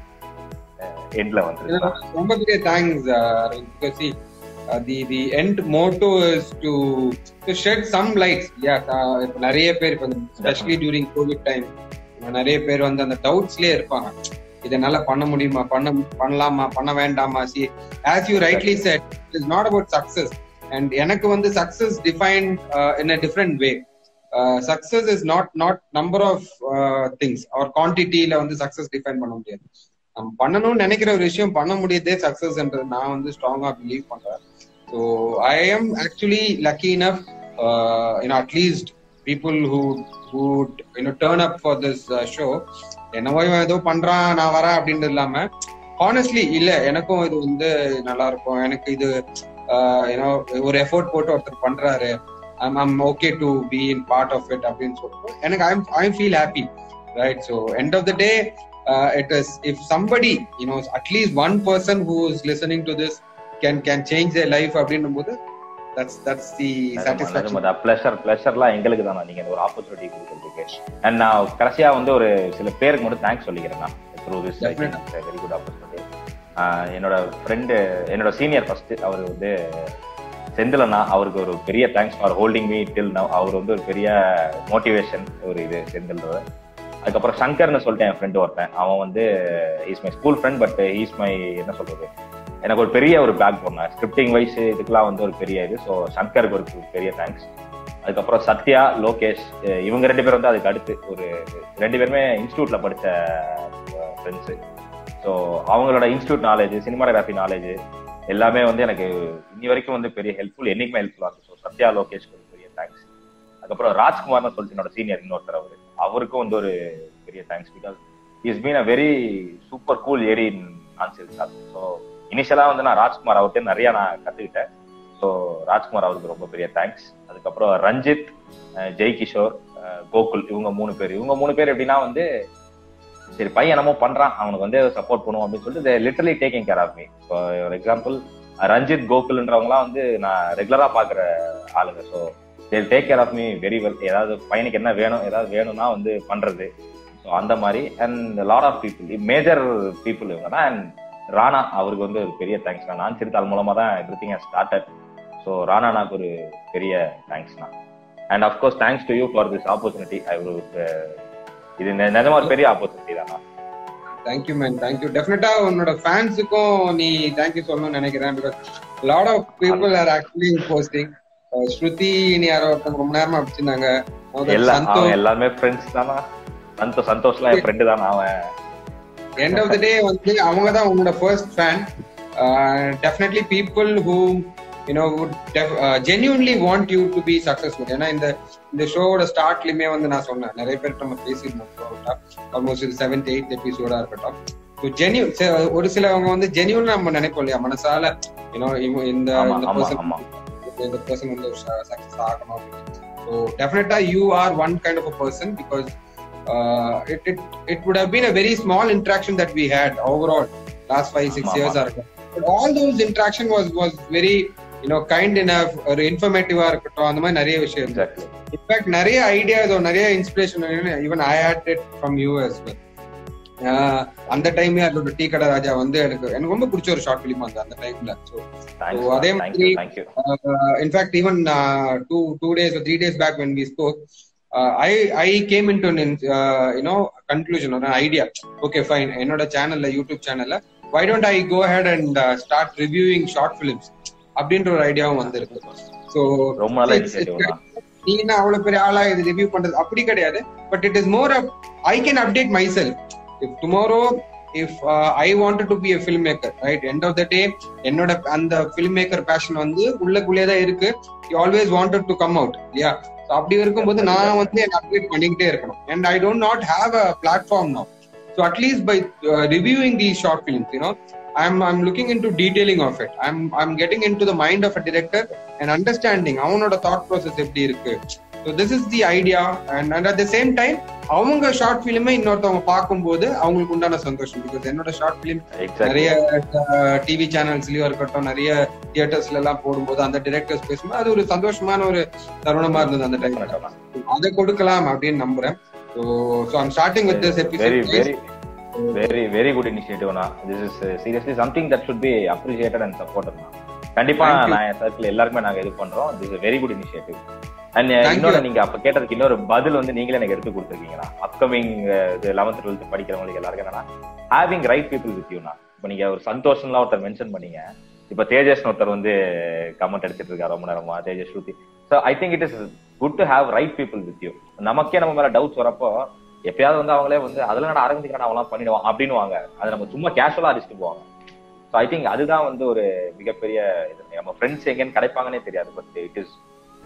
எண்ட்ல வந்து இதுல ரொம்ப பெரிய thanks because see the the end motto is to to shed some lights yeah இப்போ நிறைய பேர் இப்போ ஸ்பெஷலி டியூரிங் கோவிட் டைம் நிறைய பேர் வந்து அந்த டவுட்ஸ்லயே இருப்பாங்க இதை நல்லா பண்ண முடியுமா பண்ண பண்ணலாமா பண்ண வேண்டாமா see as you rightly said it is not about success and எனக்கு வந்து success defined in a different way success is not not number of things or குவான்டிட்டியில வந்து சக்சஸ் டிஃபைன் பண்ண முடியாது நம்ம பண்ணணும்னு நினைக்கிற ஒரு விஷயம் பண்ண முடியதே சக்சஸ்ன்றது நான் வந்து ஸ்ட்ராங்கா பிலீவ் பண்றேன் so I am actually lucky enough you know at least people who would you know turn up for this uh, show என்னவோ இவன் ஏதோ பண்றான் நான் வரேன் அப்படின்னு இல்லாம ஹானஸ்ட்லி இல்ல எனக்கும் இது வந்து நல்லா இருக்கும் எனக்கு இது யூனோ ஒரு எஃபோர்ட் போட்டு ஒருத்தர் பண்றாரு I'm I'm okay to be in part of it அப்படின்னு சொல்லிட்டு எனக்கு I'm I feel happy right so end of the day it is if somebody you know at least one person who is listening to this can can change the life அப்படின்னும் போது that's that's the satisfaction pleasure பிளஷர்லாம் எங்களுக்கு தானே நீங்க ஒரு opportunity கொடுக்கறதுக்கு and நான் கடைசியா வந்து ஒரு சில பேருக்கு மட்டும் தேங்க்ஸ் சொல்லிக்கிறேன் நான் through this very good opportunity என்னோட ஃப்ரெண்டு என்னோட சீனியர் ஃபர்ஸ்ட் அவர் வந்து செந்திலண்ணா அவருக்கு ஒரு பெரிய thanks for holding me till now அவர் வந்து ஒரு பெரிய மோட்டிவேஷன் ஒரு இது செந்தில்றது அதுக்கப்புறம் சங்கர்னு சொல்லிட்டு என் ஃப்ரெண்டு ஒருத்தன் அவன் வந்து is my school friend but is my என்ன சொல்றது எனக்கு ஒரு பெரிய ஒரு பேக் போன ஸ்கிரிப்டிங் வைஸ் இதுக்கெல்லாம் வந்து ஒரு பெரிய இது ஸோ சங்கருக்கு ஒரு பெரிய தேங்க்ஸ் அதுக்கப்புறம் சத்யா லோகேஷ் இவங்க ரெண்டு பேரும் வந்து அதுக்கு அடுத்து ஒரு ரெண்டு பேருமே இன்ஸ்டியூட்ல படித்த ஃப்ரெண்ட்ஸு ஸோ அவங்களோட இன்ஸ்டியூட் நாலேஜ் சினிமாட்டோகிராஃபி நாலேஜ் எல்லாமே வந்து எனக்கு இன்னி வரைக்கும் வந்து பெரிய ஹெல்ப்ஃபுல் என்னைக்குமே ஹெல்ப்ஃபுல்லாக இருக்கும் ஸோ சத்யா லோகேஷ்க்கு ஒரு பெரிய தேங்க்ஸ் அதுக்கப்புறம் ராஜ்குமார்னு சொல்லிட்டு என்னோட சீனியர் இன்னொருத்தர் அவர் அவருக்கும் வந்து ஒரு பெரிய thanks because is been a very super cool airy in answer sir so இனிஷியலாக வந்து நான் ராஜ்குமார் அவர்கிட்ட நிறைய நான் கற்றுக்கிட்டேன் ஸோ ராஜ்குமார் அவருக்கு ரொம்ப பெரிய தேங்க்ஸ் அதுக்கப்புறம் ரஞ்சித் ஜெய் கிஷோர் கோகுல் இவங்க மூணு பேர் இவங்க மூணு பேர் எப்படின்னா வந்து சரி பையன் என்னமோ பண்றான் அவனுக்கு வந்து சப்போர்ட் பண்ணுவோம் அப்படின்னு சொல்லிட்டு literally taking care of me for example Ranjith கோகுல்ன்றவங்களாம் வந்து நான் ரெகுலரா பாக்குற ஆளுங்க so they take care of me very well ஏதாவது பையனுக்கு என்ன வேணும் ஏதாவது வேணும்னா வந்து பண்றது ஸோ அந்த மாதிரி and lot of people major people இவங்க தான் அண்ட் ராணா அவருக்கு வந்து ஒரு பெரிய தேங்க்ஸ் நான் நான் சிறுத்தாள் மூலமா தான் எவ்ரி திங் ஸ்டார்டட் ஸோ ராணானாக்கு ஒரு பெரிய தேங்க்ஸ் தான் and of course thanks to you for this opportunity I இது நிஜமா ஒரு பெரிய ஆப்பர்ச்சுனிட்டி தான் தேங்க்யூ மேன் தேங்க்யூ டெஃபினட்டா உன்னோட ஃபேன்ஸுக்கும் நீ தேங்க்யூ சொல்லணும்னு நினைக்கிறேன் because lot of people are actually posting Shruti நீ யாரோ ஒருத்தவங்க ரொம்ப நேரமா பிடிச்சிருந்தாங்க எல்லாமே ஃப்ரெண்ட்ஸ் தானா சந்தோஷ் சந்தோஷ்லாம் என் ஃப்ரெண்டு தான் அவன் எண்ட் ஆஃப் த டே வந்து அவங்க தான் உங்களோட first fan definitely people who you know would genuinely want you to be successful ஏன்னா இந்த இந்த ஷோவோட ஸ்டார்ட்லயுமே வந்து நான் சொன்னேன் நிறைய பேர் நம்ம பேசியிருந்தோம் ஆல்மோஸ்ட் இது செவன்த் எயித் எபிசோடா இருக்கட்டும் ஜென்யூன் ஒரு சிலவங்க வந்து ஜென்யூன் நம்ம நினைப்போம் இல்லையா மனசால யூனோ இந்த இந்த பர்சன் இந்த பர்சன் வந்து ஒரு சக்சஸ் ஆகணும் அப்படின்னு ஸோ டெஃபினட்டா you are one kind of a person because it it it would have been a very small interaction that we had overall last five six years இருக்கும் but all those interaction was was very you know kind enough ஒரு இன்ஃபர்மேட்டிவா இருக்கட்டும் அந்த மாதிரி நிறைய விஷயம் இருக்கு in fact நிறைய ஐடியாஸ் நிறைய inspiration even I had it from you as well அந்த டைம்ல அதோட டீ கடை ராஜா வந்து எனக்கு எனக்கு ரொம்ப பிடிச்ச ஒரு ஷார்ட் பிலிம் அந்த அந்த டைம்ல ஸோ அதே மாதிரி in fact even two two days three days back when we spoke I I came in to you know conclusion ஒரு ஐடியா ஓகே ஃபைன் என்னோட சேனல்ல யூடியூப் சேனல்ல why don't I go ahead and start reviewing short films அப்படின்ற ஒரு ஐடியாவும் வந்திருக்கு so நீ என்ன அவ்வளவு பெரிய ஆளா இது ரிவ்யூ பண்றது அப்படி கிடையாது but it is more I can update myself if tomorrow if I wanted to be a filmmaker right end of the day என்னோட அந்த ஃபில்ம் மேக்கர் பேஷன் வந்து உள்ளக்குள்ளே தான் இருக்கு you always wanted to come out இல்லையா அப்படி இருக்கும்போது நான் வந்து என்ன அப்டேட் பண்ணிக்கிட்டே இருக்கணும் and I don't not have a platform no so at least by reviewing the short films you know I'm I'm looking into detailing of it. I'm I'm getting into the mind of a director and understanding அவனோட thought process எப்படி இருக்கு so this is the idea and and at the same time அவங்க short ஃபிலிமே இன்னொருத்தவங்க பார்க்கும்போது அவங்களுக்கு உண்டான சந்தோஷம் பிகாஸ் என்னோட ஷார்ட் ஃபிலிம் நிறைய டிவி சேனல்ஸ்லயும் இருக்கட்டும் நிறைய தியேட்டர்ஸ்ல எல்லாம் போடும்போது அந்த டிரெக்டர்ஸ் பேசும்போது அது ஒரு சந்தோஷமான ஒரு தருணமா இருந்தது அந்த டைம்ல அதை கொடுக்கலாம் அப்படின்னு நம்புறேன் so so I'm starting with this episode very very good இனிஷியேட்டிவ்னா this is seriously something that should be appreciated and supported கண்டிப்பா நான் என் சர்க்கிள் எல்லாருமே நாங்க இது பண்றோம் this is very good initiative and இன்னொரு நீங்க அப்ப கேட்டதுக்கு இன்னொரு பதில் வந்து நீங்களே எனக்கு எடுத்து கொடுத்துருக்கீங்களா அப்கமிங் இது லெவன்த் டுவெல்த் படிக்கிறவங்களுக்கு எல்லாருக்கும் என்னன்னா having right people with you know இப்ப நீங்க ஒரு சந்தோஷம்லாம் ஒருத்தர் மென்ஷன் பண்ணீங்க இப்ப தேஜஸ் ஒருத்தர் வந்து கமெண்ட் எடுத்துட்டு இருக்காரு ரொம்ப நேரமா Tejas Shruti so I think it is good to have right people with you நமக்கே நம்ம மேல டவுட்ஸ் வரப்போ எப்பயாவது வந்து அவங்களே வந்து அதுல நான் ஆரம்பிக்கிறேன் அவங்களாம் பண்ணிடுவான் அப்படின்னு வாங்க அது நம்ம சும்மா கேஷுவலா அடிச்சுட்டு போவாங்க ஸோ ஐ திங்க் அதுதான் வந்து ஒரு மிகப்பெரிய இது நம்ம ஃப்ரெண்ட்ஸ் எங்கேன்னு கிடைப்பாங்கன்னே தெரியாது but it is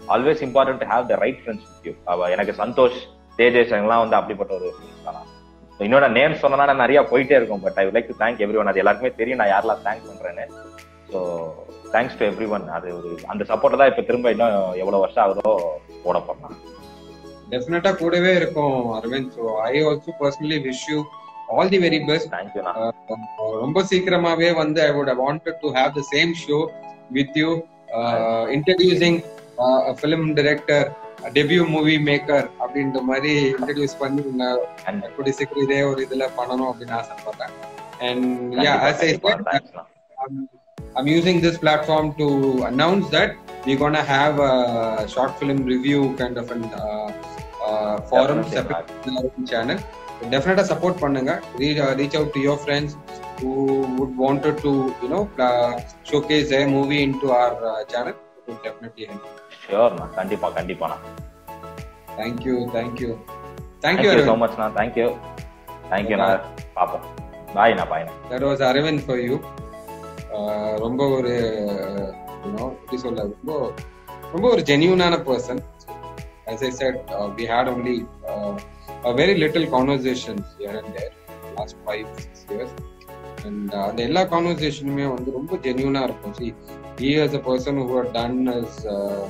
always important to have the right friends with you எனக்கு சந்தோஷ் தேஜேஷ் எல்லாம் வந்து அப்படிப்பட்ட ஒரு friends தானா இன்னொரு நேம் சொன்னா நான் நிறைய போயிட்டே இருக்கும் but I like to thank everyone அது எல்லாருக்குமே தெரியும் நான் யாரெல்லாம் தேங்க் பண்றேன்னு so thanks to everyone அது ஒரு அந்த சப்போர்ட் தான் இப்ப திரும்ப இன்னும் எவ்வளவு வருஷம் ஆகுதோ போட போறேன் டெஃபினட்டா கூடவே இருக்கும் Aravind so I also personally wish you all the very best தேங்க்யூண்ணா ரொம்ப சீக்கிரமாவே வந்து I would wanted to have the same show with you introducing film director debut movie maker அப்படின்ற மாதிரி இன்ட்ரடியூஸ் பண்ணி And- கூடிய சீக்கிரம் இதே ஒரு இதுல பண்ணணும் அப்படின்னு ஆசைப்படுறேன் அண்ட் யா ஆஸ் ஐ தேங்க்ஸ்ண்ணா I'm, I'm using this platform to announce that we're gonna have a short film review kind of an uh, uh, forum Definitely, separate in our own channel. So definitely support பண்ணுங்க reach, uh, reach out to your friends who would wanted to you know uh, showcase their movie into our uh, channel. It will definitely help. ஷியோர்ண்ணா கண்டிப்பா கண்டிப்பாண்ணா Thank you, thank you, thank you. Thank you so Arvind. மச்ண்ணா thank you தேங்க்யூண்ணா பாப்போம் பாய்ண்ணா பாய்ண்ணா That was Arvind for you. Uh, ரொம்ப ஒரு you know எப்படி சொல்ல ரொம்ப ரொம்ப ஒரு ஜென்யூனான person as I said uh, we had only uh, a very little conversations here and there last five six years and uh, அந்த எல்லா கான்வர்சேஷனுமே வந்து ரொம்ப ஜென்யூனா இருக்கும் see he is a person who had done his uh,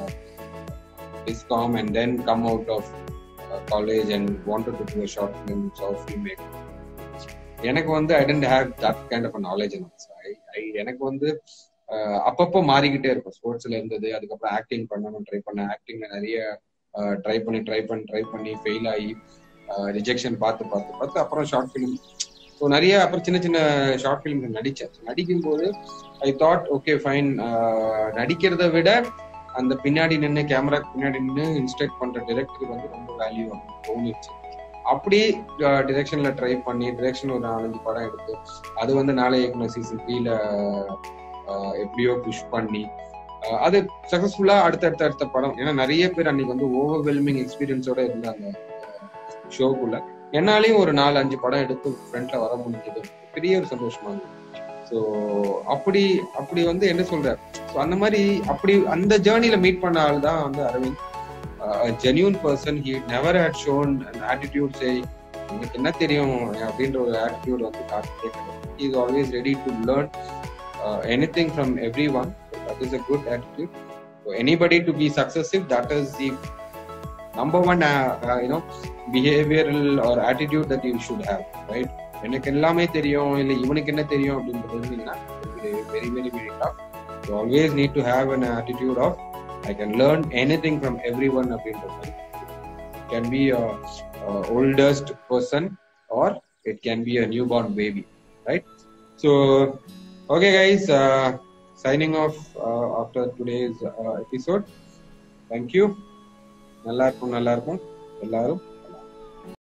discom and then come out of uh, college and wanted to do a short film so filmmaker எனக்கு வந்து I tend have that kind of knowledge I எனக்கு வந்து அஹ், அப்பப்போ மாறிக்கிட்டே இருக்கும் ஸ்போர்ட்ஸ்ல இருந்தது அதுக்கப்புறம் ஆக்டிங் பண்ணணும் ட்ரை பண்ண ஆக்டிங்ல நிறைய ட்ரை பண்ணி ட்ரை பண்ணி ட்ரை பண்ணி ஃபெயில் ஆகி ரிஜெக்ஷன் பார்த்து பார்த்து பார்த்து அப்புறம் ஷார்ட் ஃபிலிம் ஸோ நிறைய அப்புறம் சின்ன சின்ன ஷார்ட் ஃபிலிம் நடிச்சேன் நடிக்கும் போது ஐ தாட் ஓகே ஃபைன் நடிக்கிறத விட அந்த பின்னாடி நின்று கேமரா பின்னாடி நின்று இன்ஸ்ட்ரக்ட் பண்ற டிரெக்டருக்கு வந்து ரொம்ப வேல்யூ அப்படின்னு தோணுச்சு அப்படி டிரெக்ஷன்ல ட்ரை பண்ணி டிரெக்ஷன் ஒரு நாலஞ்சு படம் எடுத்து அது வந்து நாளை இயக்குனர் சீசன் த்ரீல எப்படியோ புஷ் பண்ணி அஹ், அது சக்சஸ்ஃபுல்லா அடுத்தடுத்த அடுத்த படம் ஏன்னா நிறைய பேர் அன்னைக்கு வந்து ஓவர்வெல்மிங் எக்ஸ்பீரியன்ஸோட இருந்தாங்க ஷோக்குள்ள என்னாலையும் ஒரு நாலு அஞ்சு படம் எடுத்து ஃப்ரண்ட்ல வர முடிஞ்சது பெரிய ஒரு சந்தோஷமா இருந்தது ஸோ அப்படி அப்படி வந்து என்ன சொல்ற ஸோ அந்த மாதிரி அப்படி அந்த ஜேர்னில மீட் பண்ண ஆள் தான் வந்து Aravind genuine person he never had shown attitude say எனக்கு என்ன தெரியும் அப்படின்ற ஒரு ஆட்டிடியூட் வந்து காட்டவே கிடையாது is always ready to learn anything from everyone that is a good attitude anybody to be successive that is the number one you know behavioural or attitude that you should have right எனக்கு எல்லாமே தெரியும் இல்லை இவனுக்கு என்ன தெரியும் அப்படின்றது இருந்தீங்கன்னா very very very tough you always NEET to have an attitude of I can learn anything from everyone அப்படின்றது can be oldest person or it can be a newborn baby right so okay guys uh, signing off uh, after today's uh, episode thank you நல்லா இருக்கும் நல்லா இருக்கும் எல்லாரும்